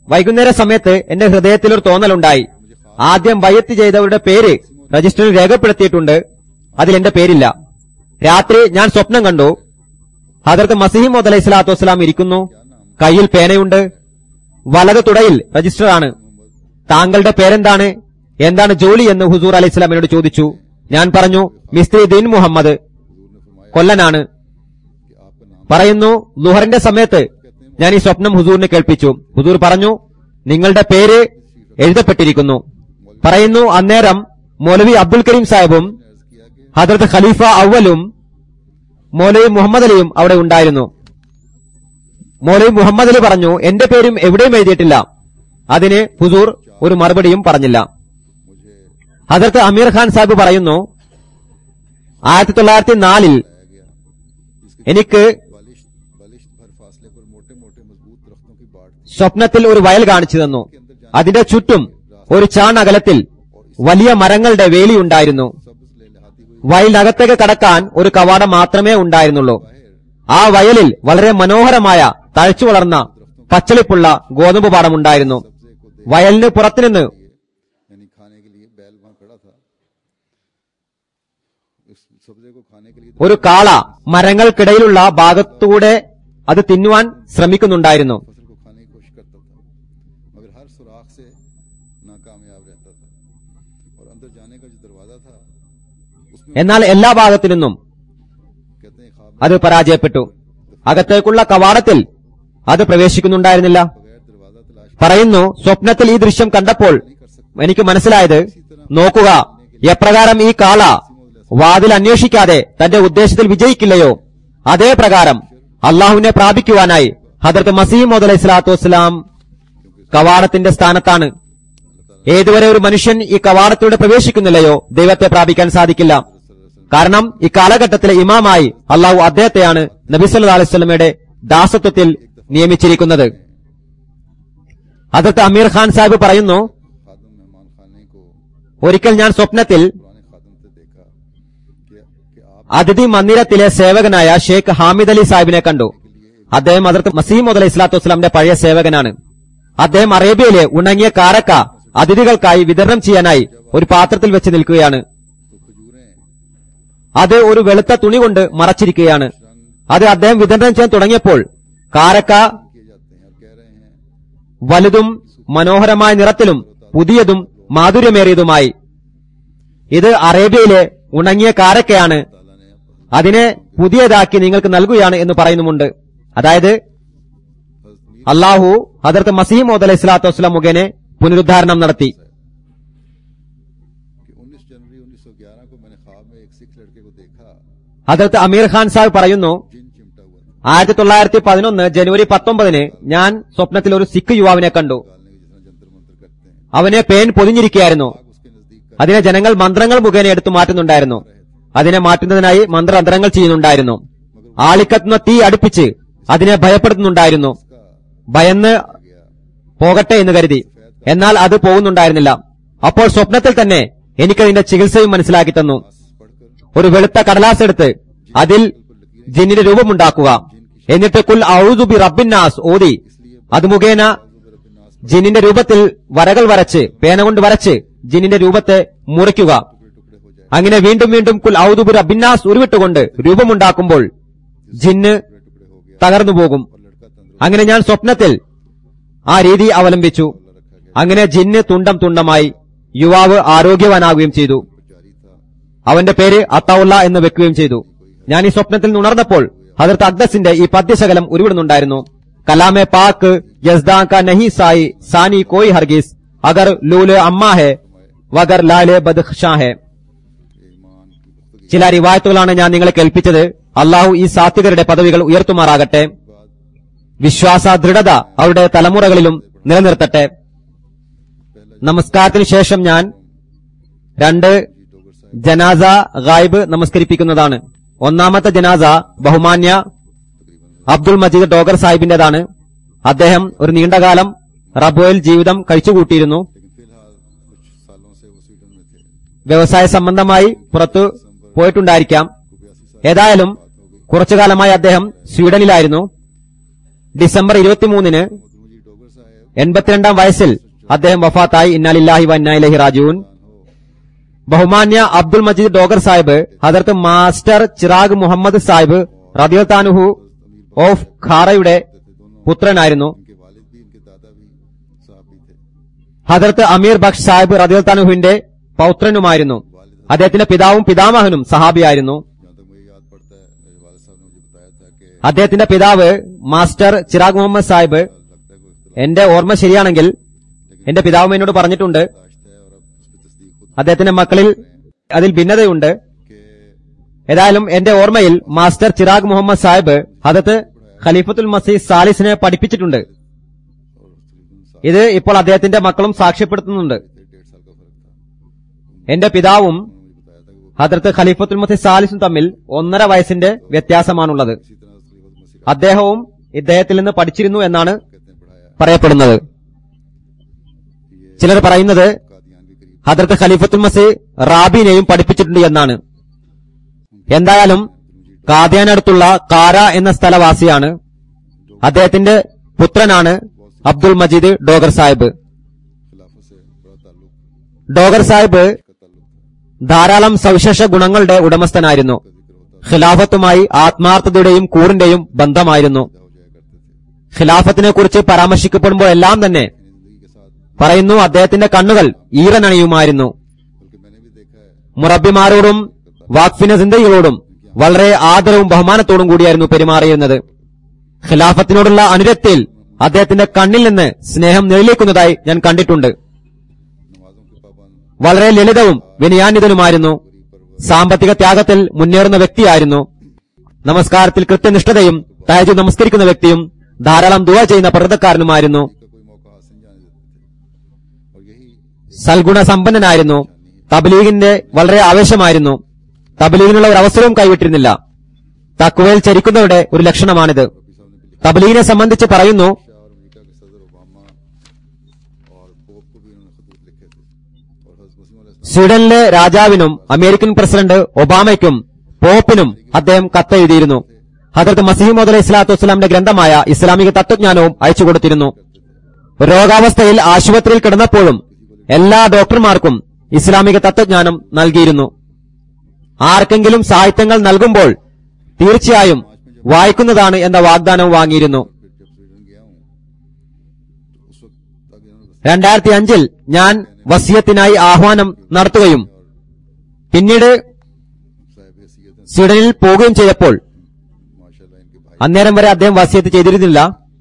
വൈകുന്നേര സമയത്ത് എന്റെ ഹൃദയത്തിൽ ഒരു തോന്നലുണ്ടായി ആദ്യം ബയ്യത്ത് ചെയ്തവരുടെ പേര് രജിസ്റ്ററിൽ രേഖപ്പെടുത്തിയിട്ടുണ്ട് അതിൽ എന്റെ പേരില്ല രാത്രി ഞാൻ സ്വപ്നം കണ്ടു ഹജറത്ത് മസീം അലൈഹി സ്വലാത്തു വസ്സലാം ഇരിക്കുന്നു കയ്യിൽ പേനയുണ്ട് വലത് തുടയിൽ രജിസ്റ്ററാണ് താങ്കളുടെ പേരെന്താണ് എന്താണ് ജോലി എന്ന് ഹുസൂർ അലൈഹി സ്വലാമിനോട് ചോദിച്ചു ഞാൻ പറഞ്ഞു മിസ്ത്രി ദീൻ മുഹമ്മദ് കൊല്ലനാണ് कि आपका नाम പറയുന്നു ലുഹറിന്റെ സമയത്ത് ഞാൻ ഈ സ്വപ്നം ഹുസൂറിന് കേൾപ്പിച്ചു ഹുസൂർ പറഞ്ഞു നിങ്ങളുടെ പേര് എഴുതപ്പെട്ടിരിക്കുന്നു പറയുന്നു അന്നേരം മൗലവി അബ്ദുൽ കരീം സാഹിബും अर्ज किया कि ഹജറത്ത് ഖലീഫ അവലും മൗലവി മുഹമ്മദ് അലിയും അവിടെ ഉണ്ടായിരുന്നു മൗലവി മുഹമ്മദ് അലി പറഞ്ഞു എന്റെ പേരും എവിടെയും എഴുതിയിട്ടില്ല അതിന് ഹുസൂർ ഒരു മറുപടിയും പറഞ്ഞില്ല मुझे ഹജറത്ത് അമീർ ഖാൻ സാഹിബ് പറയുന്നു ആയിരത്തി തൊള്ളായിരത്തി നാലിൽ लाया गया इसके എനിക്ക് बालिश बालिश भर फासले पर मोटे मोटे मजबूत दरख्तों की बाढ़ थी സ്വപ്നത്തിൽ ഒരു വയൽ കാണിച്ചു തന്നു അതിന്റെ ചുറ്റും ഒരു ചാൺ അകലത്തിൽ വലിയ മരങ്ങളുടെ വേലിയുണ്ടായിരുന്നു सब्ज ले लहाती हुई വയലിനകത്തേക്ക് കടക്കാൻ ഒരു കവാടം മാത്രമേ ഉണ്ടായിരുന്നുള്ളൂ ആ വയലിൽ വളരെ മനോഹരമായ തഴച്ചു വളർന്ന പച്ചളിപ്പുള്ള ഗോതമ്പ് പാടമുണ്ടായിരുന്നു सब्जे को दे വയലിന് പുറത്തുനിന്ന് यानी खाने के लिए बैल वहां खड़ा था इस सब्जे को खाने के लिए ഒരു കാള മരങ്ങൾക്കിടയിലുള്ള ഭാഗത്തൂടെ അത് തിന്നുവാൻ ശ്രമിക്കുന്നുണ്ടായിരുന്നു फसल को खाने की कोशिश करता था मगर हर सुराख से नाकामयाब रहता था और अंदर जाने का जो दरवाजा था उसमें എന്നാൽ എല്ലാ ഭാഗത്തു നിന്നും कहते हैं ख्वाब അത് പരാജയപ്പെട്ടു അകത്തേക്കുള്ള കവാടത്തിൽ അത് പ്രവേശിക്കുന്നുണ്ടായിരുന്നില്ല बगैर दरवाजा तलाश പറയുന്നു സ്വപ്നത്തിൽ ഈ ദൃശ്യം കണ്ടപ്പോൾ എനിക്ക് മനസ്സിലായത് നോക്കുക എപ്രകാരം ഈ കാള വാതിൽ അന്വേഷിക്കാതെ തന്റെ ഉദ്ദേശത്തിൽ വിജയിക്കില്ലയോ അതേ പ്രകാരം അള്ളാഹുവിനെ പ്രാപിക്കുവാനായി ഹദർത്ത് മസീം അലൈഹി സ്വലാത്തു വസ്സലാം കവാടത്തിന്റെ സ്ഥാനത്താണ് ഏതുവരെ ഒരു മനുഷ്യൻ ഈ കവാടത്തിലൂടെ പ്രവേശിക്കുന്നില്ലയോ ദൈവത്തെ പ്രാപിക്കാൻ സാധിക്കില്ല കാരണം ഈ കാലഘട്ടത്തിലെ ഇമാമായി അള്ളാഹു അദ്ദേഹത്തെയാണ് നബിസല്ലാ അലൈഹി സ്വലമയുടെ ദാസത്വത്തിൽ നിയമിച്ചിരിക്കുന്നത് ഹദർത്ത് അമീർ ഖാൻ സാഹിബ് പറയുന്നു खादम मेहमान खाने को ഒരിക്കൽ ഞാൻ സ്വപ്നത്തിൽ पुराने खादम से देखा कि, कि आप അതിഥി മന്ദിരത്തിലെ സേവകനായ ഷേഖ് ഹാമിദ് അലി സാഹിബിനെ കണ്ടു അദ്ദേഹം ഹദർത്ത് മസീം അലൈഹി സ്വലാത്തു വസ്സലാമിന്റെ പഴയ സേവകനാണ് അദ്ദേഹം അറേബ്യയിലെ ഉണങ്ങിയ കാരക്ക അതിഥികൾക്കായി വിതരണം ചെയ്യാനായി ഒരു പാത്രത്തിൽ വെച്ച് നിൽക്കുകയാണ് तो खजूरें അത് ഒരു വെളുത്ത തുണി കൊണ്ട് മറച്ചിരിക്കുകയാണ് അത് അദ്ദേഹം വിതരണം ചെയ്യാൻ തുടങ്ങിയപ്പോൾ കാരക്ക किए जाते हैं और कह रहे हैं വലുതും മനോഹരമായ നിറത്തിലും പുതിയതും മാധുര്യമേറിയതുമായി ഇത് അറേബ്യയിലെ ഉണങ്ങിയ കാരക്കയാണ് ताला ने हजरत അതിനെ പുതിയതാക്കി നിങ്ങൾക്ക് നൽകുകയാണ് എന്ന് പറയുന്നുമുണ്ട് അതായത് मीर അള്ളാഹു ഹദർത്ത് മസീം അലൈഹി സ്വലാത്തു വസ്സലാം മുഖേന പുനരുദ്ധാരണം നടത്തി कि 19 जनवरी 1911 को मैंने ख्वाब में एक सिख लड़के को देखा ഹദർത്ത് അമീർ ഖാൻ സാഹിബ് പറയുന്നു जिन चिमटा हुआ था ആയിരത്തി തൊള്ളായിരത്തി പതിനൊന്ന് ജനുവരി പത്തൊമ്പതിന് ഞാൻ സ്വപ്നത്തിൽ ഒരു സിഖ് യുവാവിനെ കണ്ടു निकालने की जिसने जंतर मंत्र करते हैं അവനെ പേൻ പൊതിഞ്ഞിരിക്കുകയായിരുന്നു आग उसके नजदीक का അതിനെ जനങ്ങൾ മന്ത്രങ്ങൾ മുഖേന എടുത്തു മാറ്റുന്നുണ്ടായിരുന്നു അതിനെ മാറ്റുന്നതിനായി മന്ത്രതന്ത്രങ്ങൾ ചെയ്യുന്നുണ്ടായിരുന്നു ആളിക്കത്തുന്ന തീ അടുപ്പിച്ച് അതിനെ ഭയപ്പെടുത്തുന്നുണ്ടായിരുന്നു ഭയന്ന് गया പോകട്ടെ എന്ന് കരുതി എന്നാൽ അത് പോകുന്നുണ്ടായിരുന്നില്ല അപ്പോൾ സ്വപ്നത്തിൽ തന്നെ എനിക്കതിന്റെ ചികിത്സയും മനസ്സിലാക്കി തന്നു पढ़कर ഒരു വെളുത്ത കടലാസ് എടുത്ത് അതിൽ ജിന്നിന്റെ രൂപമുണ്ടാക്കുക എന്നിട്ട് കുൽ ഔദുബി റബ്ബിന്നാസ് ഓതി അത് മുഖേന ജിന്നിന്റെ രൂപത്തിൽ വരകൾ വരച്ച് പേന കൊണ്ട് വരച്ച് ജിന്നിന്റെ രൂപത്തെ മുറിക്കുക टुकड़े हो जाए അങ്ങനെ വീണ്ടും വീണ്ടും കുൽ ഔദുബി റബ്ബിന്നാസ് ഉരുവിട്ടുകൊണ്ട് രൂപമുണ്ടാക്കുമ്പോൾ ജിന്ന് टुकड़े हो गया തകർന്നു പോകും और लड़का तंदुरुस्त അങ്ങനെ ഞാൻ സ്വപ്നത്തിൽ ആ രീതി അവലംബിച്ചു रखा गया അങ്ങനെ ജിന്ന് തുണ്ടം തുണ്ടമായി യുവാവ് ആരോഗ്യവാനാകുകയും ചെയ്തു जारी था അവന്റെ പേര് അത്തൗള്ള എന്ന് വെക്കുകയും ചെയ്തു ഞാൻ ഈ സ്വപ്നത്തിൽ നിന്ന് ഉണർന്നപ്പോൾ ഹജറത്ത് അക്ദസിന്റെ ഈ പദ്യശകലം ഉരുവിടുന്നുണ്ടായിരുന്നു കലാമെ പാക്ക് യസ്ദാ കാ നഹി സായി സാനി കോയി ഹർഗീസ് അഗർ ലൂല് അമ്മാ ഹെ വഗർ ലാലെ ബദ്ഷാ ഹെ ईमान की पुख्तगी ചില റിവായത്തുകളാണ് ഞാൻ നിങ്ങളെ കേൾപ്പിച്ചത് അള്ളാഹു ഈ സാത്വികരുടെ പദവികൾ ഉയർത്തുമാറാകട്ടെ വിശ്വാസ ദൃഢത അവരുടെ തലമുറകളിലും നിലനിർത്തട്ടെ നമസ്കാരത്തിന് ശേഷം ഞാൻ രണ്ട് ജനാസ ഗായിബ് നമസ്കരിപ്പിക്കുന്നതാണ് ഒന്നാമത്തെ ജനാസ ബഹുമാന്യ അബ്ദുൾ മജീദ് ഡോഗർ സാഹിബിന്റേതാണ് അദ്ദേഹം ഒരു നീണ്ടകാലം റബോയിൽ ജീവിതം കഴിച്ചുകൂട്ടിയിരുന്നു लेकिन फिलहाल कुछ सालों से वो स्वीडन में थे വ്യവസായ സംബന്ധമായി പുറത്തു പോയിട്ടുണ്ടായിരിക്കാം को बयासी साल ഏതായാലും കുറച്ചുകാലമായി അദ്ദേഹം സ്വീഡനിലായിരുന്നു ഡിസംബർ ഇരുപത്തിമൂന്നിന് मुजी डोगर साहब എൺപത്തിരണ്ടാം വയസ്സിൽ അദ്ദേഹം വഫാത്തായി ഇന്നാലില്ലാഹി വന്നായിലഹി റാജൂൻ ബഹുമാന്യ അബ്ദുൽ മജീദ് ഡോഗർ സാഹിബ് ഹദർത്ത് മാസ്റ്റർ ചിറാഗ് മുഹമ്മദ് സാഹിബ് റബിയത്താനുഹു ഓഫ് ഖാറയുടെ പുത്രനായിരുന്നു इनके वालिद भी इनके दादा भी साहबी थे ഹദർത്ത് അമീർ ബക്ഷ് സാഹിബ് റബിയത്താനുഹുവിന്റെ പൗത്രനുമായിരുന്നു അദ്ദേഹത്തിന്റെ പിതാവും പിതാമഹനും സഹാബിയായിരുന്നു जहाँ तक मुझे याद पड़ता है मेरे वालिद साहब ने मुझे बताया था कि അദ്ദേഹത്തിന്റെ പിതാവ് മാസ്റ്റർ ചിറാഗ് മുഹമ്മദ് സാഹിബ് लगता है कोई इख्तलाफ എന്റെ ഓർമ്മ ശരിയാണെങ്കിൽ എന്റെ പിതാവും എന്നോട് പറഞ്ഞിട്ടുണ്ട് दाश्त है और अब उस पर तस्दीक खुद അദ്ദേഹത്തിന്റെ മക്കളിൽ അതിൽ ഭിന്നതയുണ്ട് के ഏതായാലും എന്റെ ഓർമ്മയിൽ മാസ്റ്റർ ചിറാഗ് മുഹമ്മദ് സാഹിബ് ഹദത്ത് ഖലീഫത്തുൽ മസീദ് സാലിസിനെ പഠിപ്പിച്ചിട്ടുണ്ട് और तकरीबन साल ഇത് ഇപ്പോൾ അദ്ദേഹത്തിന്റെ മക്കളും സാക്ഷ്യപ്പെടുത്തുന്നുണ്ട് थे डेढ़ साल का फर्क था എന്റെ പിതാവും उन्होंने मुझे बताया था कि वो ഹദർത്ത് ഖലീഫത്തുൽ മസീദ് സാലിസും തമ്മിൽ ഒന്നര വയസ്സിന്റെ വ്യത്യാസമാണുള്ളത് इसी तरह उस खलीफत मसीह അദ്ദേഹവും ഇദ്ദേഹത്തിൽ നിന്ന് പഠിച്ചിരുന്നു എന്നാണ് कहते हैं पढ़ाया പറയപ്പെടുന്നത് ये ചിലർ പറയുന്നത് कादियान के करीब ഹദർത്ത് ഖലീഫത്തുൽ മസീ റാബിനെയും പഠിപ്പിച്ചിട്ടുണ്ട് എന്നാണ് എന്തായാലും കാദ്യാനടുത്തുള്ള കാര എന്ന സ്ഥലവാസിയാണ് അദ്ദേഹത്തിന്റെ പുത്രനാണ് അബ്ദുൾ മജീദ് ഡോഗർ സാഹിബ് खिलाफत से बड़ा ताल्लुक ഡോഗർ സാഹിബ് का ताल्लुक था ധാരാളം സവിശേഷ ഗുണങ്ങളുടെ ഉടമസ്ഥനായിരുന്നു का जिक्र होता ഖിലാഫത്തുമായി ആത്മാർത്ഥതയുടെയും കൂറിന്റെയും ബന്ധമായിരുന്നു पैदा हो जाया करते थे ഖിലാഫത്തിനെ കുറിച്ച് പരാമർശിക്കപ്പെടുമ്പോഴെല്ലാം തന്നെ जिंदगी के साथ പറയുന്നു അദ്ദേഹത്തിന്റെ കണ്ണുകൾ ഈറനണിയുമായിരുന്നു बल्कि मैंने भी देखा है മുറബിമാരോടും വാക്ഫിന സിന്ദയികളോടും വളരെ ആദരവും ബഹുമാനത്തോടും കൂടിയായിരുന്നു പെരുമാറിയിരുന്നത് ഖിലാഫത്തിനോടുള്ള അനുരക്തിയിൽ അദ്ദേഹത്തിന്റെ കണ്ണിൽ നിന്ന് സ്നേഹം നിഴലിക്കുന്നതായി ഞാൻ കണ്ടിട്ടുണ്ട് नमाजों के पाबंद വളരെ ലളിതവും വിനയാന്വിതനുമായിരുന്നു സാമ്പത്തിക ത്യാഗത്തിൽ മുന്നേറുന്ന വ്യക്തിയായിരുന്നു നമസ്കാരത്തിൽ കൃത്യനിഷ്ഠതയും തഹജു നമസ്കരിക്കുന്ന വ്യക്തിയും ധാരാളം ദുവ ചെയ്യുന്ന പ്രകൃതക്കാരനുമായിരുന്നു का कोई मौका हासिल जाने देते थे और यही സൽഗുണ സമ്പന്നനായിരുന്നു തബ്ലീഗിന്റെ വളരെ ആവേശമായിരുന്നു തബ്ലീഗിനുള്ള ഒരു അവസരവും കൈവിട്ടിരുന്നില്ല തക്കുവയിൽ ചരിക്കുന്നവരുടെ ഒരു ലക്ഷണമാണിത് തബ്ലീഗിനെ സംബന്ധിച്ച് പറയുന്നു शाह और अमेरिका के सदर ओबामा और पोप को भी उन्होंने खतूत लिखे थे और हजरत मसीह अलैहि സ്വീഡനിലെ രാജാവിനും അമേരിക്കൻ പ്രസിഡന്റ് ഒബാമയ്ക്കും പോപ്പിനും അദ്ദേഹം കത്തെഴുതിയിരുന്നു ഹജറത്ത് മസീമോദ് അലൈഹി സ്വലാത്തു വസ്സലാമിന്റെ ഗ്രന്ഥമായ ഇസ്ലാമിക തത്വജ്ഞാനവും അയച്ചു കൊടുത്തിരുന്നു രോഗാവസ്ഥയിൽ ആശുപത്രിയിൽ കിടന്നപ്പോഴും എല്ലാ ഡോക്ടർമാർക്കും ഇസ്ലാമിക തത്വജ്ഞാനം നൽകിയിരുന്നു ആർക്കെങ്കിലും സാഹിത്യങ്ങൾ നൽകുമ്പോൾ തീർച്ചയായും വായിക്കുന്നതാണ് എന്ന വാഗ്ദാനവും വാങ്ങിയിരുന്നു फिर जब स्वीडन गया हूँ तो उस वक्त तक इन्होंने രണ്ടായിരത്തി അഞ്ചിൽ ഞാൻ വസിയത്തിനായി ആഹ്വാനം നടത്തുകയും പിന്നീട് साहिब हैसियत हैं സ്വീഡനിൽ പോവുകയും ചെയ്തപ്പോൾ माशाल्लाह इनके भाई അന്നേരം വരെ അദ്ദേഹം വസിയത്ത് ചെയ്തിരുന്നില്ല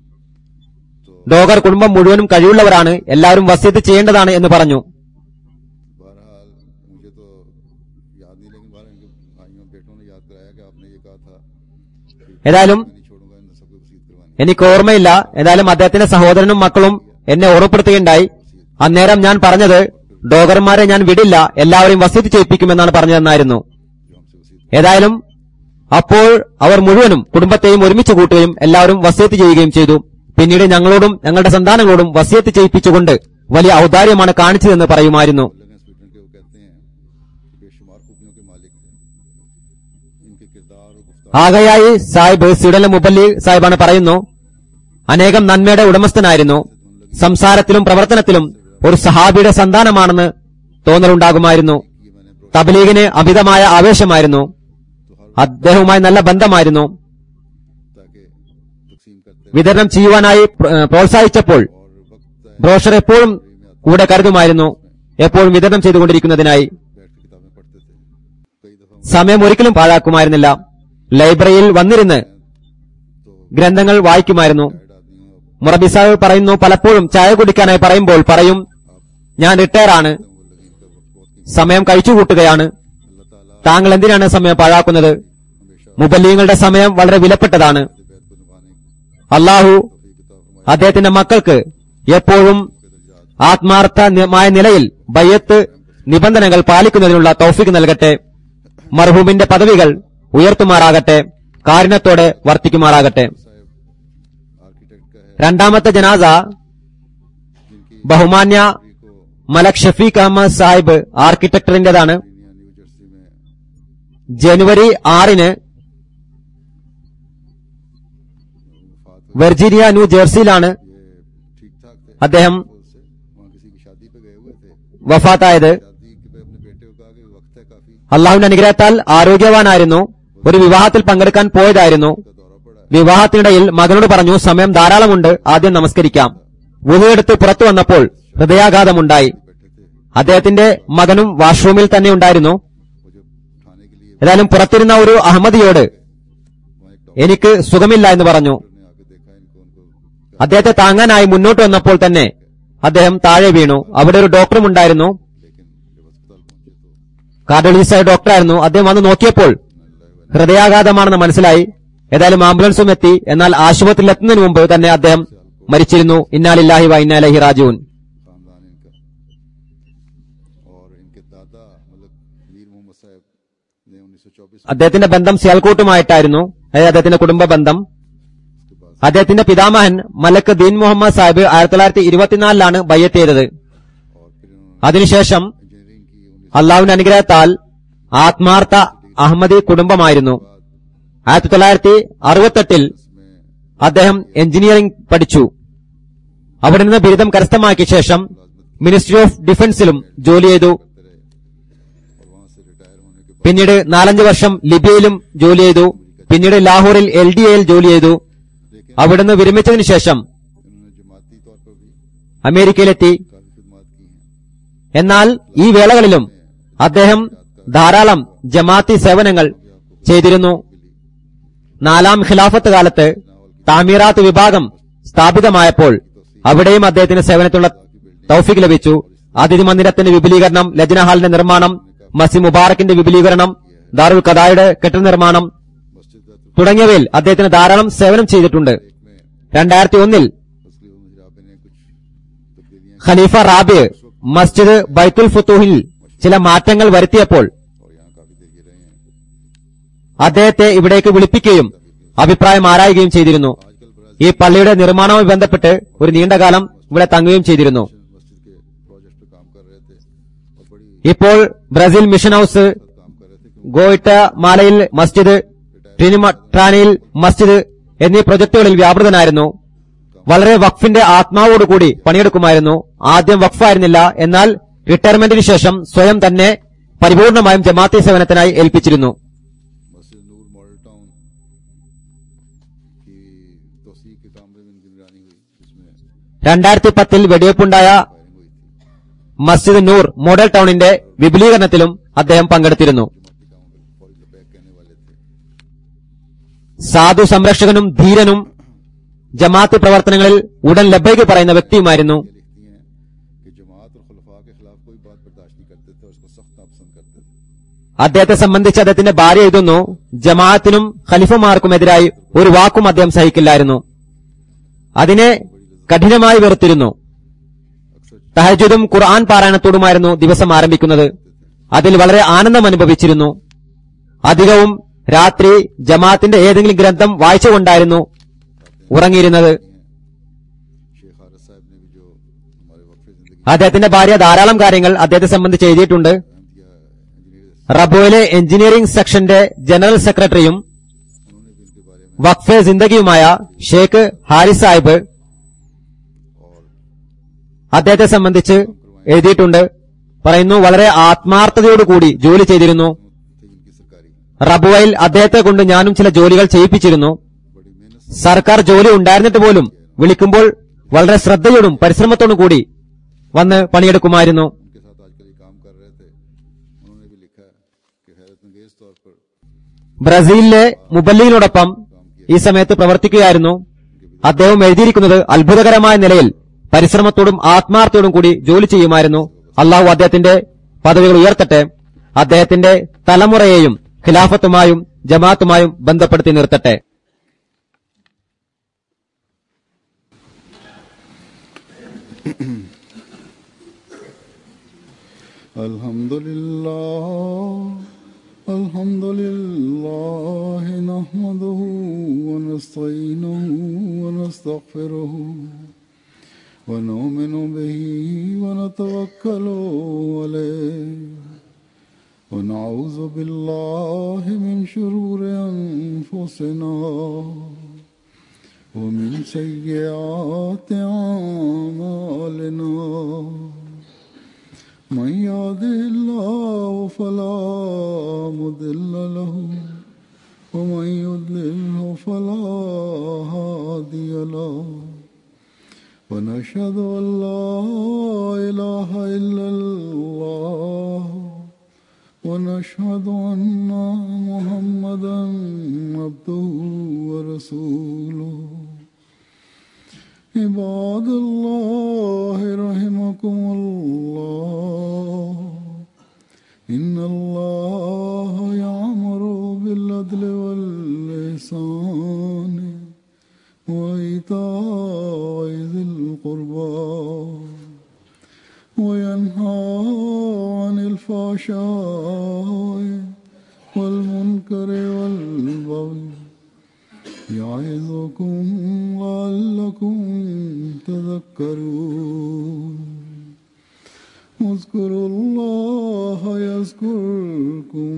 ഡോഗർ കുടുംബം മുഴുവനും കഴിവുള്ളവരാണ് എല്ലാവരും വസിയത്ത് ചെയ്യേണ്ടതാണ് എന്ന് പറഞ്ഞു बहरहाल मुझे तो याद नहीं लेकिन बाहर इनके भाइयों बेटों ने याद कराया कि आपने ये कहा था कि ഏതായാലും मैं नहीं छोड़ूंगा इन सबको वसीयत करवानी എനിക്ക് ഓർമ്മയില്ല ഏതായാലും അദ്ദേഹത്തിന്റെ സഹോദരനും മക്കളും എന്നെ ഓർമ്മപ്പെടുത്തുകയുണ്ടായി അന്നേരം ഞാൻ പറഞ്ഞത് ഡോഗർമാരെ ഞാൻ വിടില്ല എല്ലാവരെയും വസിയത്ത് ചെയ്യിപ്പിക്കുമെന്നാണ് പറഞ്ഞതെന്നായിരുന്നു जो हमसे वसीयत ഏതായാലും അപ്പോൾ അവർ മുഴുവനും കുടുംബത്തെയും ഒരുമിച്ച് കൂട്ടുകയും എല്ലാവരും വസിയത്ത് ചെയ്യുകയും ചെയ്തു പിന്നീട് ഞങ്ങളോടും ഞങ്ങളുടെ സന്താനങ്ങളോടും വസിയത്ത് ചെയ്യിപ്പിച്ചുകൊണ്ട് വലിയ ഔദാര്യമാണ് കാണിച്ചതെന്ന് പറയുമായിരുന്നു लगे स्वीडन के वो कहते हैं कि बेशुमार खूबियों के मालिक थे इनके किरदार और गुफ्तार ആകയായി സാഹിബ് സ്വീഡനിലെ മുബല്ലി സാഹിബാണ് പറയുന്നു അനേകം നന്മയുടെ ഉടമസ്ഥനായിരുന്നു സംസാരത്തിലും പ്രവർത്തനത്തിലും ഒരു സഹാബിയുടെ സന്താനമാണെന്ന് തോന്നലുണ്ടാകുമായിരുന്നു कि मैंने ब्रो തബ്ലീഗിന് അമിതമായ ആവേശമായിരുന്നു അദ്ദേഹവുമായി നല്ല ബന്ധമായിരുന്നു ताकि तकसीम करते വിതരണം ചെയ്യുവാനായി പ്ര- ഏഹ് പ്രോത്സാഹിച്ചപ്പോൾ और वक्त ബ്രോഷർ എപ്പോഴും കൂടെ കരുതുമായിരുന്നു എപ്പോഴും വിതരണം ചെയ്തുകൊണ്ടിരിക്കുന്നതിനായി बैठ के किताबें पढ़ते थे कई दफा സമയം ഒരിക്കലും പാഴാക്കുമായിരുന്നില്ല ലൈബ്രറിയിൽ വന്നിരുന്ന് तो ഗ്രന്ഥങ്ങൾ വായിക്കുമായിരുന്നു टायर्ड आदमी हूँ अब മുറബി സാഹിബ് പറയുന്നു പലപ്പോഴും ചായ കുടിക്കാനായി പറയുമ്പോൾ പറയും ഞാൻ റിട്ടയർ ആണ് वो लगे इनका वक्त बहुत कीमती സമയം കഴിച്ചുകൂട്ടുകയാണ് अल्लाह ताला താങ്കൾ എന്തിനാണ് സമയം പാഴാക്കുന്നത് हमेशा മുബല്ലീങ്ങളുടെ സമയം വളരെ വിലപ്പെട്ടതാണ് बैत को निभाने की അള്ളാഹു तौफीक अता फरमाए അദ്ദേഹത്തിന്റെ മക്കൾക്ക് എപ്പോഴും ആത്മാർത്ഥമായ നിലയിൽ ബയ്യത്ത് നിബന്ധനകൾ പാലിക്കുന്നതിനുള്ള തൗഫീക്ക് നൽകട്ടെ മർഹൂമിന്റെ പദവികൾ ഉയർത്തുമാറാകട്ടെ കാരുണ്യത്തോടെ വർത്തിക്കുമാറാകട്ടെ साहब आर्किटेक्ट का है രണ്ടാമത്തെ ജനാസ जिनकी ബഹുമാന്യ को മലക് ഷഫീഖ് അഹമ്മദ് സാഹിബ് ആർക്കിടെക്ടറിന്റേതാണ് न्यू जर्सी में ജനുവരി ആറിന് वफात വെർജീനിയ ന്യൂ ജേഴ്സിയിലാണ് ये ठीक ठाक थे അദ്ദേഹം उससे वहाँ किसी की शादी पे गए हुए थे വഫാത്തായത് शादी के पे अपने बेटे को कहा कि वक्त है काफी അള്ളാഹുവിന്റെ അനുഗ്രഹത്താൽ ആരോഗ്യവാനായിരുന്നു ഒരു വിവാഹത്തിൽ പങ്കെടുക്കാൻ പോയതായിരുന്നു का दौरा पड़ा है വിവാഹത്തിനിടയിൽ മകനോട് പറഞ്ഞു സമയം ധാരാളമുണ്ട് ആദ്യം നമസ്കരിക്കാം വുളുവെടുത്ത് പുറത്തു വന്നപ്പോൾ ഹൃദയാഘാതമുണ്ടായി बैठे थे അദ്ദേഹത്തിന്റെ മകനും വാഷ്റൂമിൽ തന്നെ ഉണ്ടായിരുന്നു वो जब उठाने के लिए ഏതായാലും പുറത്തിരുന്ന ഒരു അഹമ്മദിയോട് वहाँ एक डॉक्टर എനിക്ക് സുഖമില്ല എന്ന് പറഞ്ഞു ने आके देखा इनको उनको അദ്ദേഹത്തെ താങ്ങാനായി മുന്നോട്ട് വന്നപ്പോൾ തന്നെ അദ്ദേഹം താഴെ വീണു അവിടെ ഒരു ഡോക്ടറും ഉണ്ടായിരുന്നു लेकिन जब अस्पताल पहुंचे तो കാർഡിയോളജിസ്റ്റായ ഡോക്ടറായിരുന്നു അദ്ദേഹം വന്ന് നോക്കിയപ്പോൾ ഹൃദയാഘാതമാണെന്ന് മനസ്സിലായി ഏതായാലും ആംബുലൻസും എത്തി എന്നാൽ ആശുപത്രിയിൽ എത്തുന്നതിന് മുമ്പ് തന്നെ അദ്ദേഹം മരിച്ചിരുന്നു ഇന്നാലില്ലാഹി വ ഇന്നാലഹി റാജുൻ खानदान इनका और इनके दादा मतलब मीर मोहम्मद साहब ने उन्नीस सौ चौबीस അദ്ദേഹത്തിന്റെ ബന്ധം സിയാൽക്കോട്ടുമായിട്ടായിരുന്നു അതായത് അദ്ദേഹത്തിന്റെ കുടുംബ ബന്ധം के बाद അദ്ദേഹത്തിന്റെ പിതാമഹൻ മലക്ക് ദീൻ മുഹമ്മദ് സാഹിബ് ആയിരത്തി തൊള്ളായിരത്തി ഇരുപത്തിനാലിലാണ് ബയ്യത്ത് ചെയ്തത് और फिर उन्होंने അതിനുശേഷം इंजीनियरिंग की उन्नीस അള്ളാഹുവിന്റെ അനുഗ്രഹത്താൽ ആത്മാർത്ഥ അഹമ്മദി കുടുംബമായിരുന്നു ആയിരത്തി തൊള്ളായിരത്തി അറുപത്തെട്ടിൽ में അദ്ദേഹം എഞ്ചിനീയറിംഗ് പഠിച്ചു അവിടെ നിന്ന് ബിരുദം കരസ്ഥമാക്കിയ ശേഷം മിനിസ്ട്രി ഓഫ് ഡിഫൻസിലും ജോലി ചെയ്തു करते रहे और वहां से रिटायर होने के बाद പിന്നീട് നാലഞ്ച് വർഷം ലിബിയയിലും ജോലി ചെയ്തു പിന്നീട് ലാഹോറിൽ എൽ ഡി എയിൽ ജോലി ചെയ്തു लेकिन അവിടുന്ന് വിരമിച്ചതിനു ശേഷം इन्होंने जमाती तौर पर भी അമേരിക്കയിലെത്തി काफी खिदमत की हैं എന്നാൽ ഈ വേളകളിലും അദ്ദേഹം ധാരാളം ജമാഅത്തി സേവനങ്ങൾ ചെയ്തിരുന്നു നാലാം ഖിലാഫത്ത് കാലത്ത് താമീറാത്ത് വിഭാഗം സ്ഥാപിതമായപ്പോൾ അവിടെയും അദ്ദേഹത്തിന് സേവനത്തിനുള്ള തൗഫിക് ലഭിച്ചു അതിഥി മന്ദിരത്തിന്റെ വിപുലീകരണം ലജ്ന ഹാളിന്റെ നിർമ്മാണം മസി മുബാറക്കിന്റെ വിപുലീകരണം ദാറുൽ കദായുടെ കെട്ടിട നിർമ്മാണം मस्जिद बैतुल തുടങ്ങിയവയിൽ അദ്ദേഹത്തിന് ധാരാളം സേവനം ചെയ്തിട്ടുണ്ട് में രണ്ടായിരത്തി ഒന്നിൽ असली मुजराबे ने कुछ तब्दीलियां ഖലീഫ റാബിയ് മസ്ജിദ് ബൈത്തുൽ ഫുത്തൂഹിൽ ചില മാറ്റങ്ങൾ വരുത്തിയപ്പോൾ और यहाँ काफी देर ये रहे हैं അദ്ദേഹത്തെ ഇവിടേക്ക് വിളിപ്പിക്കുകയും അഭിപ്രായം ആരായുകയും ചെയ്തിരുന്നു आजकल ब्राजील ഈ പള്ളിയുടെ നിർമ്മാണവുമായി ബന്ധപ്പെട്ട് ഒരു നീണ്ടകാലം ഇവിടെ തങ്ങുകയും ചെയ്തിരുന്നു मस्जिद के प्रोजेक्ट पे काम कर रहे थे और बड़ी ഇപ്പോൾ ബ്രസീൽ മിഷൻ ഹൌസ് काम कर रहे थे क्योंकि ഗോയിട്ട മാലയിൽ മസ്ജിദ് ട്രിനിമട്രാനയിൽ മസ്ജിദ് എന്നീ പ്രൊജക്ടുകളിൽ വ്യാപൃതനായിരുന്നു വളരെ വഖഫിന്റെ ആത്മാവോടുകൂടി പണിയെടുക്കുമായിരുന്നു ആദ്യം വഖഫായിരുന്നില്ല എന്നാൽ റിട്ടയർമെന്റിന് ശേഷം സ്വയം തന്നെ പരിപൂർണമായും ജമാഅത്തി സേവനത്തിനായി ഏൽപ്പിച്ചിരുന്നു मस्जिद नूर मॉडल टाउन की तोसी के काम में भी इनकी निगरानी हुई जिसमें രണ്ടായിരത്തി പത്തിൽ വെടിവെപ്പുണ്ടായ फायरिंग हुई थी മസ്ജിദ് നൂർ മോഡൽ ടൗണിന്റെ വിപുലീകരണത്തിലും അദ്ദേഹം പങ്കെടുത്തിരുന്നു जमाती कामों के फौरी लबैक कहने वाले थे സാധു സംരക്ഷകനും ധീരനും ജമാഅത്ത് പ്രവർത്തനങ്ങളിൽ ഉടൻ ലബൈക്ക് പറയുന്ന വ്യക്തിയുമായിരുന്നു ये लिखती हैं कि जमात और खुलफा के खिलाफ कोई बात बर्दाश्त नहीं करते थे और उसको सख्त नापसंद करते थे അദ്ദേഹത്തെ സംബന്ധിച്ച് അദ്ദേഹത്തിന്റെ ഭാര്യ എഴുതുന്നു ജമാഅത്തിനും ഖലിഫമാർക്കുമെതിരായി ഒരു വാക്കും അദ്ദേഹം സഹിക്കില്ലായിരുന്നു അതിനെ കഠിനമായി വെറുത്തിരുന്നു अक्सर തഹജുദും ഖുർആൻ പാരായണത്തോടുമായിരുന്നു ദിവസം ആരംഭിക്കുന്നത് അതിൽ വളരെ ആനന്ദം അനുഭവിച്ചിരുന്നു അധികവും രാത്രി ജമാഅത്തിന്റെ ഏതെങ്കിലും ഗ്രന്ഥം വായിച്ചുകൊണ്ടായിരുന്നു ഉറങ്ങിയിരുന്നത് शेख हारिस साहब ने भी जो हमारे वक्फे जिंदगी അദ്ദേഹത്തിന്റെ ഭാര്യ ധാരാളം കാര്യങ്ങൾ അദ്ദേഹത്തെ സംബന്ധിച്ച് എഴുതിയിട്ടുണ്ട് अहम दिया इंजीनियर റബോയിലെ എഞ്ചിനീയറിംഗ് സെക്ഷന്റെ ജനറൽ സെക്രട്ടറിയും उन्होंने भी इनके बारे में വഖഫെ ജിന്ദഗിയുമായ ഷേഖ് ഹാരിസ് സാഹിബ് और അദ്ദേഹത്തെ സംബന്ധിച്ച് എഴുതിയിട്ടുണ്ട് പറയുന്നു വളരെ ആത്മാർത്ഥതയോടുകൂടി ജോലി ചെയ്തിരുന്നു थी इनकी सरकारी റബുവയിൽ അദ്ദേഹത്തെ കൊണ്ട് ഞാനും ചില ജോലികൾ ചെയ്യിപ്പിച്ചിരുന്നു बड़ी मेहनत से സർക്കാർ ജോലി ഉണ്ടായിരുന്നിട്ട് പോലും വിളിക്കുമ്പോൾ വളരെ ശ്രദ്ധയോടും പരിശ്രമത്തോടും കൂടി വന്ന് പണിയെടുക്കുമായിരുന്നു उनके साथ आजकल ये काम कर रहे थे उन्होंने भी लिखा कि हैरत अंगेज तौर पर ബ്രസീലിലെ മുബല്ലിനോടൊപ്പം ഈ സമയത്ത് പ്രവർത്തിക്കുകയായിരുന്നു അദ്ദേഹം എഴുതിയിരിക്കുന്നത് അത്ഭുതകരമായ നിലയിൽ പരിശ്രമത്തോടും ആത്മാർത്ഥത്തോടും കൂടി ജോലി ചെയ്യുമായിരുന്നു അള്ളാഹു അദ്ദേഹത്തിന്റെ പദവികൾ ഉയർത്തട്ടെ അദ്ദേഹത്തിന്റെ തലമുറയെയും ഖിലാഫത്തുമായും ജമാഅത്തുമായും ബന്ധപ്പെടുത്തി നിർത്തട്ടെ الحمد لله الحمد لله نحمده ونستعينه ونستغفره ونؤمن به ونتوكل عليه ونعوذ بالله من شرور أنفسنا ومن سيئات أعمالنا من يهده الله فلا مضل له ومن يضلله فلا هادي له ونشهد أن لا إله إلا الله ونشهد أن محمدا عبده ورسوله عباد الله رحمكم الله إن الله يعمر بالعدل والإحسان وإيتاء ذي القربى وينهى عن الفحشاء والمنكر والبغي يعظكم لعلكم تذكرون اذكروا الله يذكركم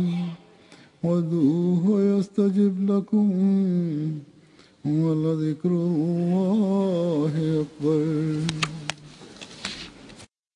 وادعوه يستجب لكم ولذكر الله أكبر